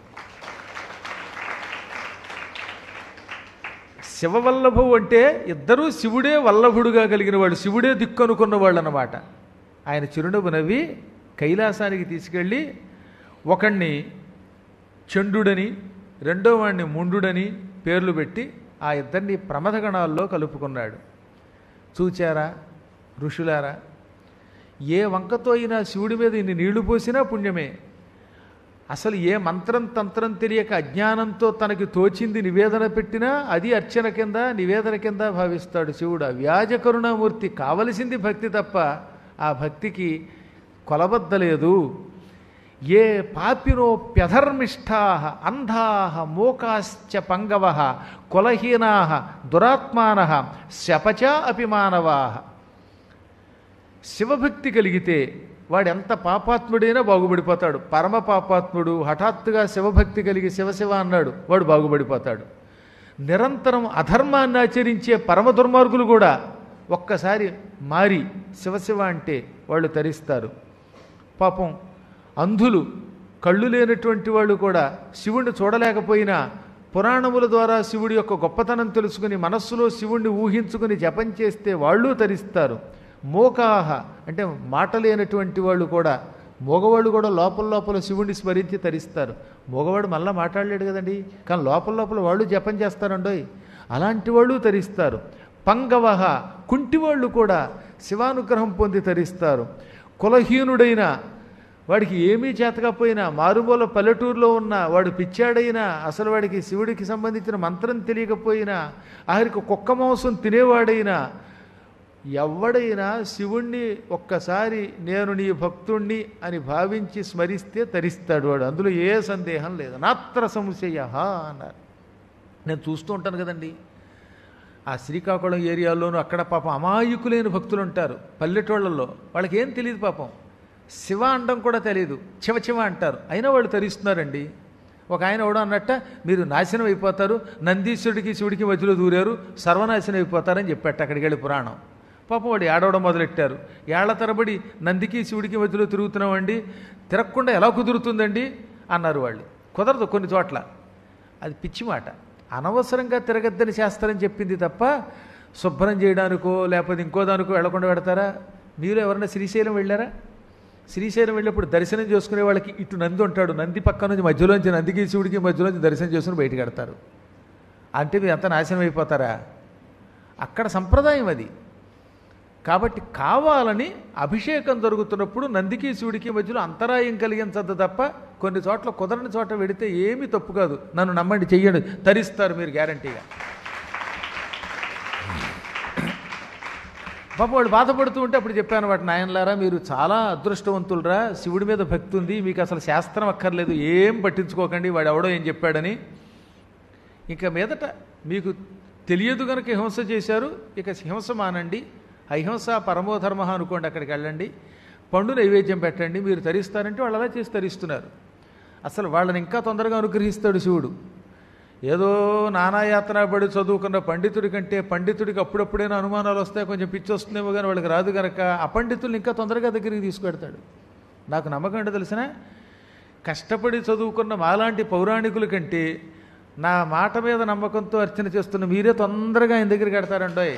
శివవల్లభు అంటే ఇద్దరూ శివుడే వల్లభుడుగా కలిగిన వాడు శివుడే దిక్కు అనుకున్న వాళ్ళు అన్నమాట ఆయన చిరునవ్వు నవ్వి కైలాసానికి తీసుకెళ్ళి ఒకణ్ణి చండుడని రెండో వాడిని ముండుడని పేర్లు పెట్టి ఆ ఇద్దరిని ప్రమథగణాల్లో కలుపుకున్నాడు చూచారా ఋషులారా ఏ వంకతో అయినా శివుడి మీద ఇన్ని నీళ్లు పోసినా పుణ్యమే అసలు ఏ మంత్రం తంత్రం తెలియక అజ్ఞానంతో తనకి తోచింది నివేదన పెట్టినా అది అర్చన కింద నివేదన కింద భావిస్తాడు శివుడు ఆ వ్యాజ కరుణామూర్తి కావలసింది భక్తి తప్ప ఆ భక్తికి కొలబద్దలేదు ఏ పాపినో ప్యధర్మిష్ఠా అంధా మూకాశ్చ పంగవ కులహీనా దురాత్మాన శపచ అపి మానవా శివభక్తి కలిగితే వాడు ఎంత పాపాత్ముడైనా బాగుపడిపోతాడు పరమ పాపాత్ముడు హఠాత్తుగా శివభక్తి కలిగి శివశివ అన్నాడు వాడు బాగుపడిపోతాడు నిరంతరం అధర్మాన్ని ఆచరించే పరమ దుర్మార్గులు కూడా ఒక్కసారి మారి శివశివ అంటే వాళ్ళు తరిస్తారు పాపం అంధులు కళ్ళు లేనటువంటి వాళ్ళు కూడా శివుణ్ణి చూడలేకపోయినా పురాణముల ద్వారా శివుడి యొక్క గొప్పతనం తెలుసుకుని మనస్సులో శివుణ్ణి ఊహించుకుని జపం చేస్తే వాళ్ళు తరిస్తారు మోకాహ అంటే మాట లేనటువంటి వాళ్ళు కూడా మగవాళ్ళు కూడా లోపల లోపల శివుణ్ణి స్మరించి తరిస్తారు మగవాడు మళ్ళీ మాట్లాడలేడు కదండి కానీ లోపల లోపల వాళ్ళు జపం చేస్తారండోయ్ అలాంటి వాళ్ళు తరిస్తారు పంగవహ కుంటివాళ్ళు కూడా శివానుగ్రహం పొంది తరిస్తారు కులహీనుడైన వాడికి ఏమీ చేతకపోయినా మారుమూల పల్లెటూరులో ఉన్న వాడు పిచ్చాడైనా అసలు వాడికి శివుడికి సంబంధించిన మంత్రం తెలియకపోయినా ఆఖరికి కుక్క మాంసం తినేవాడైనా ఎవడైనా శివుణ్ణి ఒక్కసారి నేను నీ భక్తుణ్ణి అని భావించి స్మరిస్తే తరిస్తాడు వాడు అందులో ఏ సందేహం లేదు నాత్ర సంశయ అన్నారు నేను చూస్తూ ఉంటాను కదండి ఆ శ్రీకాకుళం ఏరియాలోనూ అక్కడ పాపం అమాయకులైన భక్తులు ఉంటారు పల్లెటూళ్ళల్లో వాళ్ళకి ఏం తెలియదు పాపం శివ అండం కూడా తెలియదు చివ చివ అంటారు అయినా వాళ్ళు తరిస్తున్నారండి ఒక ఆయన ఎవడో అన్నట్ట మీరు నాశనం అయిపోతారు నందీశ్వరుడికి శివుడికి మధ్యలో దూరారు సర్వనాశనం అయిపోతారని చెప్పాట అక్కడికి వెళ్ళి పురాణం పాపం వాడు ఏడవడం మొదలెట్టారు ఏళ్ల తరబడి నందికి శివుడికి మధ్యలో తిరుగుతున్నామండి తిరగకుండా ఎలా కుదురుతుందండి అన్నారు వాళ్ళు కుదరదు కొన్ని చోట్ల అది పిచ్చి మాట అనవసరంగా తిరగద్దని చేస్తారని చెప్పింది తప్ప శుభ్రం చేయడానికో లేకపోతే ఇంకో దానికో వెళ్లకుండా పెడతారా మీరు ఎవరైనా శ్రీశైలం వెళ్ళారా శ్రీశైలం వెళ్ళినప్పుడు దర్శనం చేసుకునే వాళ్ళకి ఇటు నంది ఉంటాడు నంది పక్క నుంచి మధ్యలోంచి నందికి శివుడికి మధ్యలోంచి దర్శనం చేసుకుని బయటకు కడతారు అంటే మీరు అంత నాశనం అయిపోతారా అక్కడ సంప్రదాయం అది కాబట్టి కావాలని అభిషేకం జరుగుతున్నప్పుడు నందికి శివుడికి మధ్యలో అంతరాయం కలిగించద్దు తప్ప కొన్ని చోట్ల కుదరని చోట వెడితే ఏమీ తప్పు కాదు నన్ను నమ్మండి చెయ్యండి తరిస్తారు మీరు గ్యారంటీగా పాప వాడు బాధపడుతూ ఉంటే అప్పుడు చెప్పాను వాటి నాయనలారా మీరు చాలా అదృష్టవంతులరా శివుడి మీద భక్తి ఉంది మీకు అసలు శాస్త్రం అక్కర్లేదు ఏం పట్టించుకోకండి వాడు ఎవడో ఏం చెప్పాడని ఇక మీదట మీకు తెలియదు కనుక హింస చేశారు ఇక హింస మానండి అహింస పరమోధర్మ అనుకోండి అక్కడికి వెళ్ళండి పండు నైవేద్యం పెట్టండి మీరు తరిస్తారంటే వాళ్ళు అలా చేసి తరిస్తున్నారు అసలు వాళ్ళని ఇంకా తొందరగా అనుగ్రహిస్తాడు శివుడు ఏదో నానాయాతన పడి చదువుకున్న పండితుడి కంటే పండితుడికి అప్పుడప్పుడైనా అనుమానాలు వస్తాయి కొంచెం పిచ్చి వస్తుందేమో కానీ వాళ్ళకి రాదు కనుక అపండితుల్ని ఇంకా తొందరగా దగ్గరికి తీసుకెడతాడు నాకు నమ్మకం ఏంటో తెలిసిన కష్టపడి చదువుకున్న మాలాంటి పౌరాణికుల కంటే నా మాట మీద నమ్మకంతో అర్చన చేస్తున్న మీరే తొందరగా ఆయన దగ్గరికి కడతారండోయ్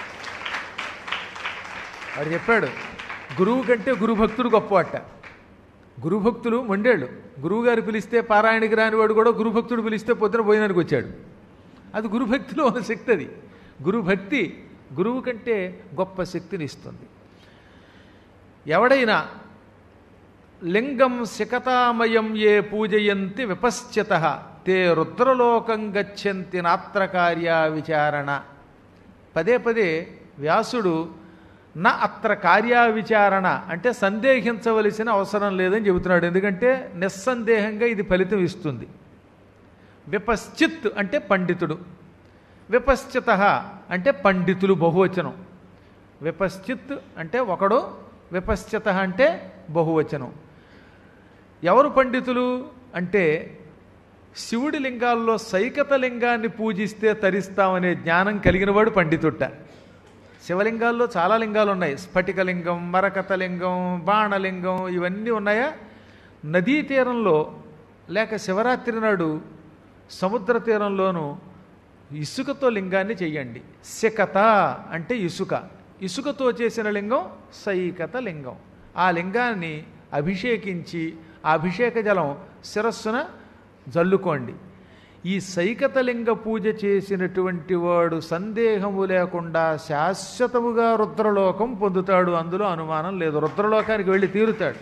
వాడు చెప్పాడు గురువు కంటే గురుభక్తుడు గొప్పవాట గురుభక్తులు మొండేళ్ళు గురువుగారు పిలిస్తే పారాయణకి రానివాడు కూడా గురుభక్తుడు పిలిస్తే పొద్దున భోజనానికి వచ్చాడు అది గురుభక్తిలో ఉన్న శక్తి అది గురుభక్తి గురువు కంటే గొప్ప శక్తిని ఇస్తుంది ఎవడైనా లింగం శిఖతామయం ఏ పూజయంతి విపశ్చిత తే రుద్రలోకం గచ్చంతి నాత్రకార్య విచారణ పదే పదే వ్యాసుడు నా అత్ర కార్యావిచారణ అంటే సందేహించవలసిన అవసరం లేదని చెబుతున్నాడు ఎందుకంటే నిస్సందేహంగా ఇది ఫలితం ఇస్తుంది విపశ్చిత్ అంటే పండితుడు విపశ్చిత అంటే పండితులు బహువచనం విపశ్చిత్ అంటే ఒకడు విపశ్చిత అంటే బహువచనం ఎవరు పండితులు అంటే శివుడి లింగాల్లో సైకత లింగాన్ని పూజిస్తే తరిస్తామనే జ్ఞానం కలిగినవాడు పండితుట్ట శివలింగాల్లో చాలా లింగాలు ఉన్నాయి స్ఫటికలింగం మరకతలింగం బాణలింగం ఇవన్నీ ఉన్నాయా నదీ తీరంలో లేక శివరాత్రి నాడు సముద్ర తీరంలోనూ ఇసుకతో లింగాన్ని చెయ్యండి సికత అంటే ఇసుక ఇసుకతో చేసిన లింగం సైకత లింగం ఆ లింగాన్ని అభిషేకించి ఆ అభిషేక జలం శిరస్సున జల్లుకోండి ఈ సైకతలింగ పూజ చేసినటువంటి వాడు సందేహము లేకుండా శాశ్వతముగా రుద్రలోకం పొందుతాడు అందులో అనుమానం లేదు రుద్రలోకానికి వెళ్ళి తీరుతాడు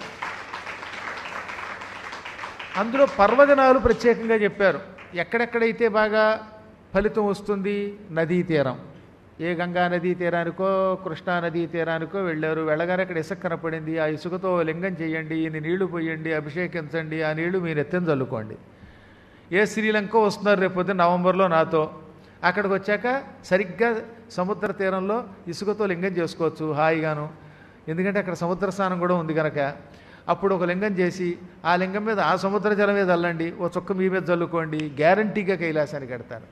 అందులో పర్వదినాలు ప్రత్యేకంగా చెప్పారు ఎక్కడెక్కడైతే బాగా ఫలితం వస్తుంది నదీ తీరం ఏ గంగా నదీ తీరానికో కృష్ణా నదీ తీరానికో వెళ్ళారు వెళ్ళగానే అక్కడ ఇసుక కనపడింది ఆ ఇసుకతో లింగం చేయండి ఇన్ని నీళ్లు పోయండి అభిషేకించండి ఆ నీళ్లు మీరు ఎత్తిన చల్లుకోండి ఏ శ్రీలంక వస్తున్నారు రేపొద్దు నవంబర్లో నాతో అక్కడికి వచ్చాక సరిగ్గా సముద్ర తీరంలో ఇసుకతో లింగం చేసుకోవచ్చు హాయిగాను ఎందుకంటే అక్కడ సముద్ర స్నానం కూడా ఉంది కనుక అప్పుడు ఒక లింగం చేసి ఆ లింగం మీద ఆ సముద్ర జలం మీద చల్లండి ఓ చుక్క మీ మీద చల్లుకోండి గ్యారంటీగా కైలాసానికి కడతారు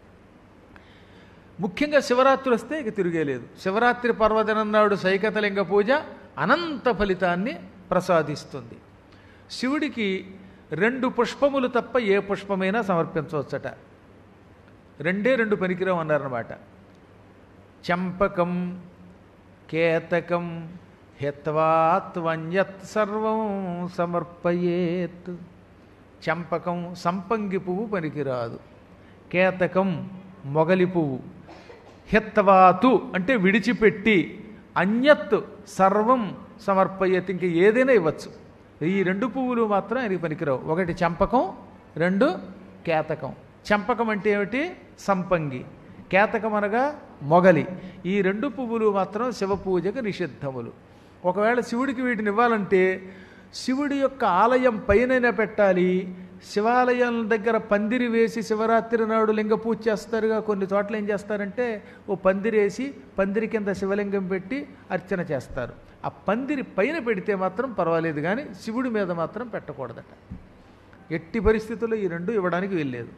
ముఖ్యంగా శివరాత్రి వస్తే ఇక తిరిగేలేదు శివరాత్రి పర్వదినం నాడు సైకతలింగ పూజ అనంత ఫలితాన్ని ప్రసాదిస్తుంది శివుడికి రెండు పుష్పములు తప్ప ఏ పుష్పమైనా సమర్పించవచ్చట రెండే రెండు పనికిరావు అన్నారన్నమాట చంపకం కేతకం హిత్వాత్వన్యత్ సర్వం సమర్పయేత్ చంపకం సంపంగి పువ్వు పనికిరాదు కేతకం మొగలి పువ్వు హిత్వాతు అంటే విడిచిపెట్టి అన్యత్ సర్వం సమర్పయత్ ఇంక ఏదైనా ఇవ్వచ్చు ఈ రెండు పువ్వులు మాత్రం ఆయనకి పనికిరావు ఒకటి చంపకం రెండు కేతకం చంపకం అంటే ఏమిటి సంపంగి కేతకం అనగా మొగలి ఈ రెండు పువ్వులు మాత్రం శివ పూజకు నిషిద్ధములు ఒకవేళ శివుడికి వీటిని ఇవ్వాలంటే శివుడి యొక్క ఆలయం పైన పెట్టాలి శివాలయం దగ్గర పందిరి వేసి శివరాత్రి నాడు లింగ పూజ చేస్తారుగా కొన్ని చోట్ల ఏం చేస్తారంటే ఓ పందిరి వేసి పందిరి కింద శివలింగం పెట్టి అర్చన చేస్తారు ఆ పందిరి పైన పెడితే మాత్రం పర్వాలేదు కానీ శివుడి మీద మాత్రం పెట్టకూడదట ఎట్టి పరిస్థితుల్లో ఈ రెండు ఇవ్వడానికి వెళ్ళలేదు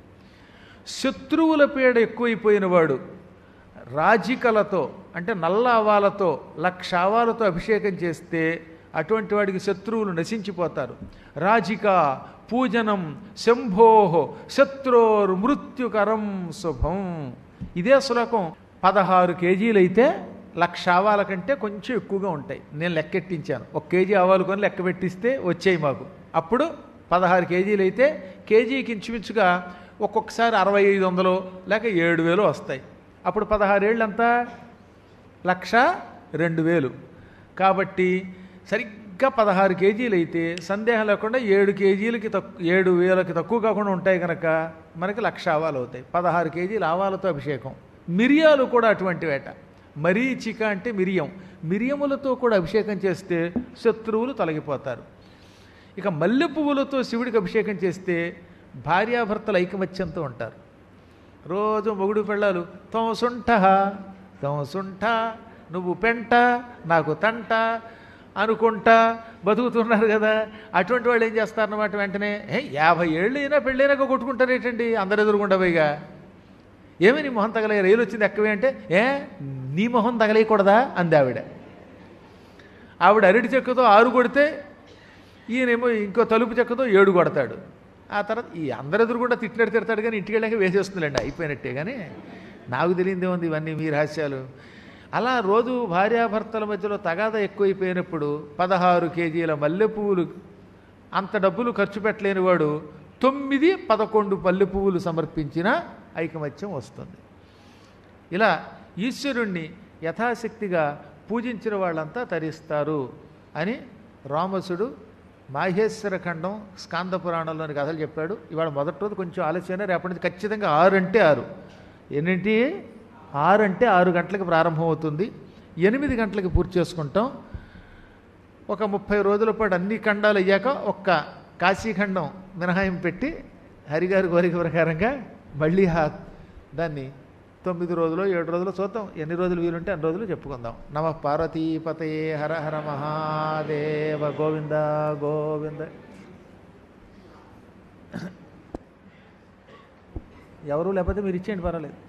శత్రువుల పీడ ఎక్కువైపోయిన వాడు రాజికలతో అంటే నల్ల ఆవాలతో లక్ష ఆవాలతో అభిషేకం చేస్తే అటువంటి వాడికి శత్రువులు నశించిపోతారు రాజిక పూజనం శంభోహో శత్రోర్ మృత్యుకరం శుభం ఇదే శ్లోకం పదహారు కేజీలైతే లక్ష ఆవాల కంటే కొంచెం ఎక్కువగా ఉంటాయి నేను లెక్కెట్టించాను ఒక కేజీ ఆవాలు కొని లెక్క పెట్టిస్తే వచ్చాయి మాకు అప్పుడు పదహారు కేజీలు అయితే కేజీకి ఇంచుమించుగా ఒక్కొక్కసారి అరవై ఐదు వందలు లేక ఏడు వేలు వస్తాయి అప్పుడు పదహారేళ్ళు అంతా లక్ష రెండు వేలు కాబట్టి సరిగ్గా పదహారు కేజీలు అయితే సందేహం లేకుండా ఏడు కేజీలకి తక్కువ ఏడు వేలకి తక్కువ కాకుండా ఉంటాయి కనుక మనకి లక్ష ఆవాలు అవుతాయి పదహారు కేజీలు ఆవాలతో అభిషేకం మిరియాలు కూడా అటువంటి వేట మరీచిక అంటే మిరియం మిరియములతో కూడా అభిషేకం చేస్తే శత్రువులు తొలగిపోతారు ఇక మల్లె పువ్వులతో శివుడికి అభిషేకం చేస్తే భార్యాభర్తలు ఐకమత్యంతో ఉంటారు రోజు మొగుడు పెళ్ళాలు తోసుంట తోసుంట నువ్వు పెంట నాకు తంట అనుకుంటా బతుకుతున్నారు కదా అటువంటి వాళ్ళు ఏం చేస్తారన్నమాట వెంటనే ఏ యాభై ఏళ్ళు అయినా పెళ్ళైనాక కొట్టుకుంటారు ఏంటండి అందరు ఎదురుకుండా పోయిగా ఏమి నీ మొహం తగలే రైలు వచ్చింది ఎక్కవే అంటే ఏ నీ మొహం తగలేయకూడదా అంది ఆవిడ ఆవిడ అరటి చెక్కతో ఆరు కొడితే ఈయనేమో ఇంకో తలుపు చెక్కతో ఏడు కొడతాడు ఆ తర్వాత ఈ అందరు ఎదురుగుండా తిట్టినట్టు తిడతాడు కానీ ఇంటికి వెళ్ళాక వేసేస్తుందిలేండి అయిపోయినట్టే కానీ నాకు తెలియదే ఉంది ఇవన్నీ మీ రహస్యాలు అలా రోజు భార్యాభర్తల మధ్యలో తగాద ఎక్కువైపోయినప్పుడు పదహారు కేజీల మల్లె పువ్వులు అంత డబ్బులు ఖర్చు పెట్టలేని వాడు తొమ్మిది పదకొండు పల్లె పువ్వులు సమర్పించిన ఐకమత్యం వస్తుంది ఇలా ఈశ్వరుణ్ణి యథాశక్తిగా పూజించిన వాళ్ళంతా తరిస్తారు అని రామసుడు మాహేశ్వర ఖండం స్కాంద పురాణంలోని కథలు చెప్పాడు ఇవాళ మొదటి రోజు కొంచెం ఆలస్యమైన రేపటి నుంచి ఖచ్చితంగా ఆరు అంటే ఆరు ఎన్నింటి ఆరు అంటే ఆరు గంటలకు ప్రారంభమవుతుంది ఎనిమిది గంటలకు పూర్తి చేసుకుంటాం ఒక ముప్పై రోజుల పాటు అన్ని ఖండాలు అయ్యాక ఒక్క కాశీఖండం మినహాయింపు పెట్టి హరిగారి కోరిక ప్రకారంగా మళ్ళీ ఆ దాన్ని తొమ్మిది రోజులు ఏడు రోజులు చూద్దాం ఎన్ని రోజులు వీలుంటే అన్ని రోజులు చెప్పుకుందాం నమ పార్వతీపతయే హర హర మహాదేవ గోవింద గోవింద ఎవరు లేకపోతే మీరు ఇచ్చేయండి పర్వాలేదు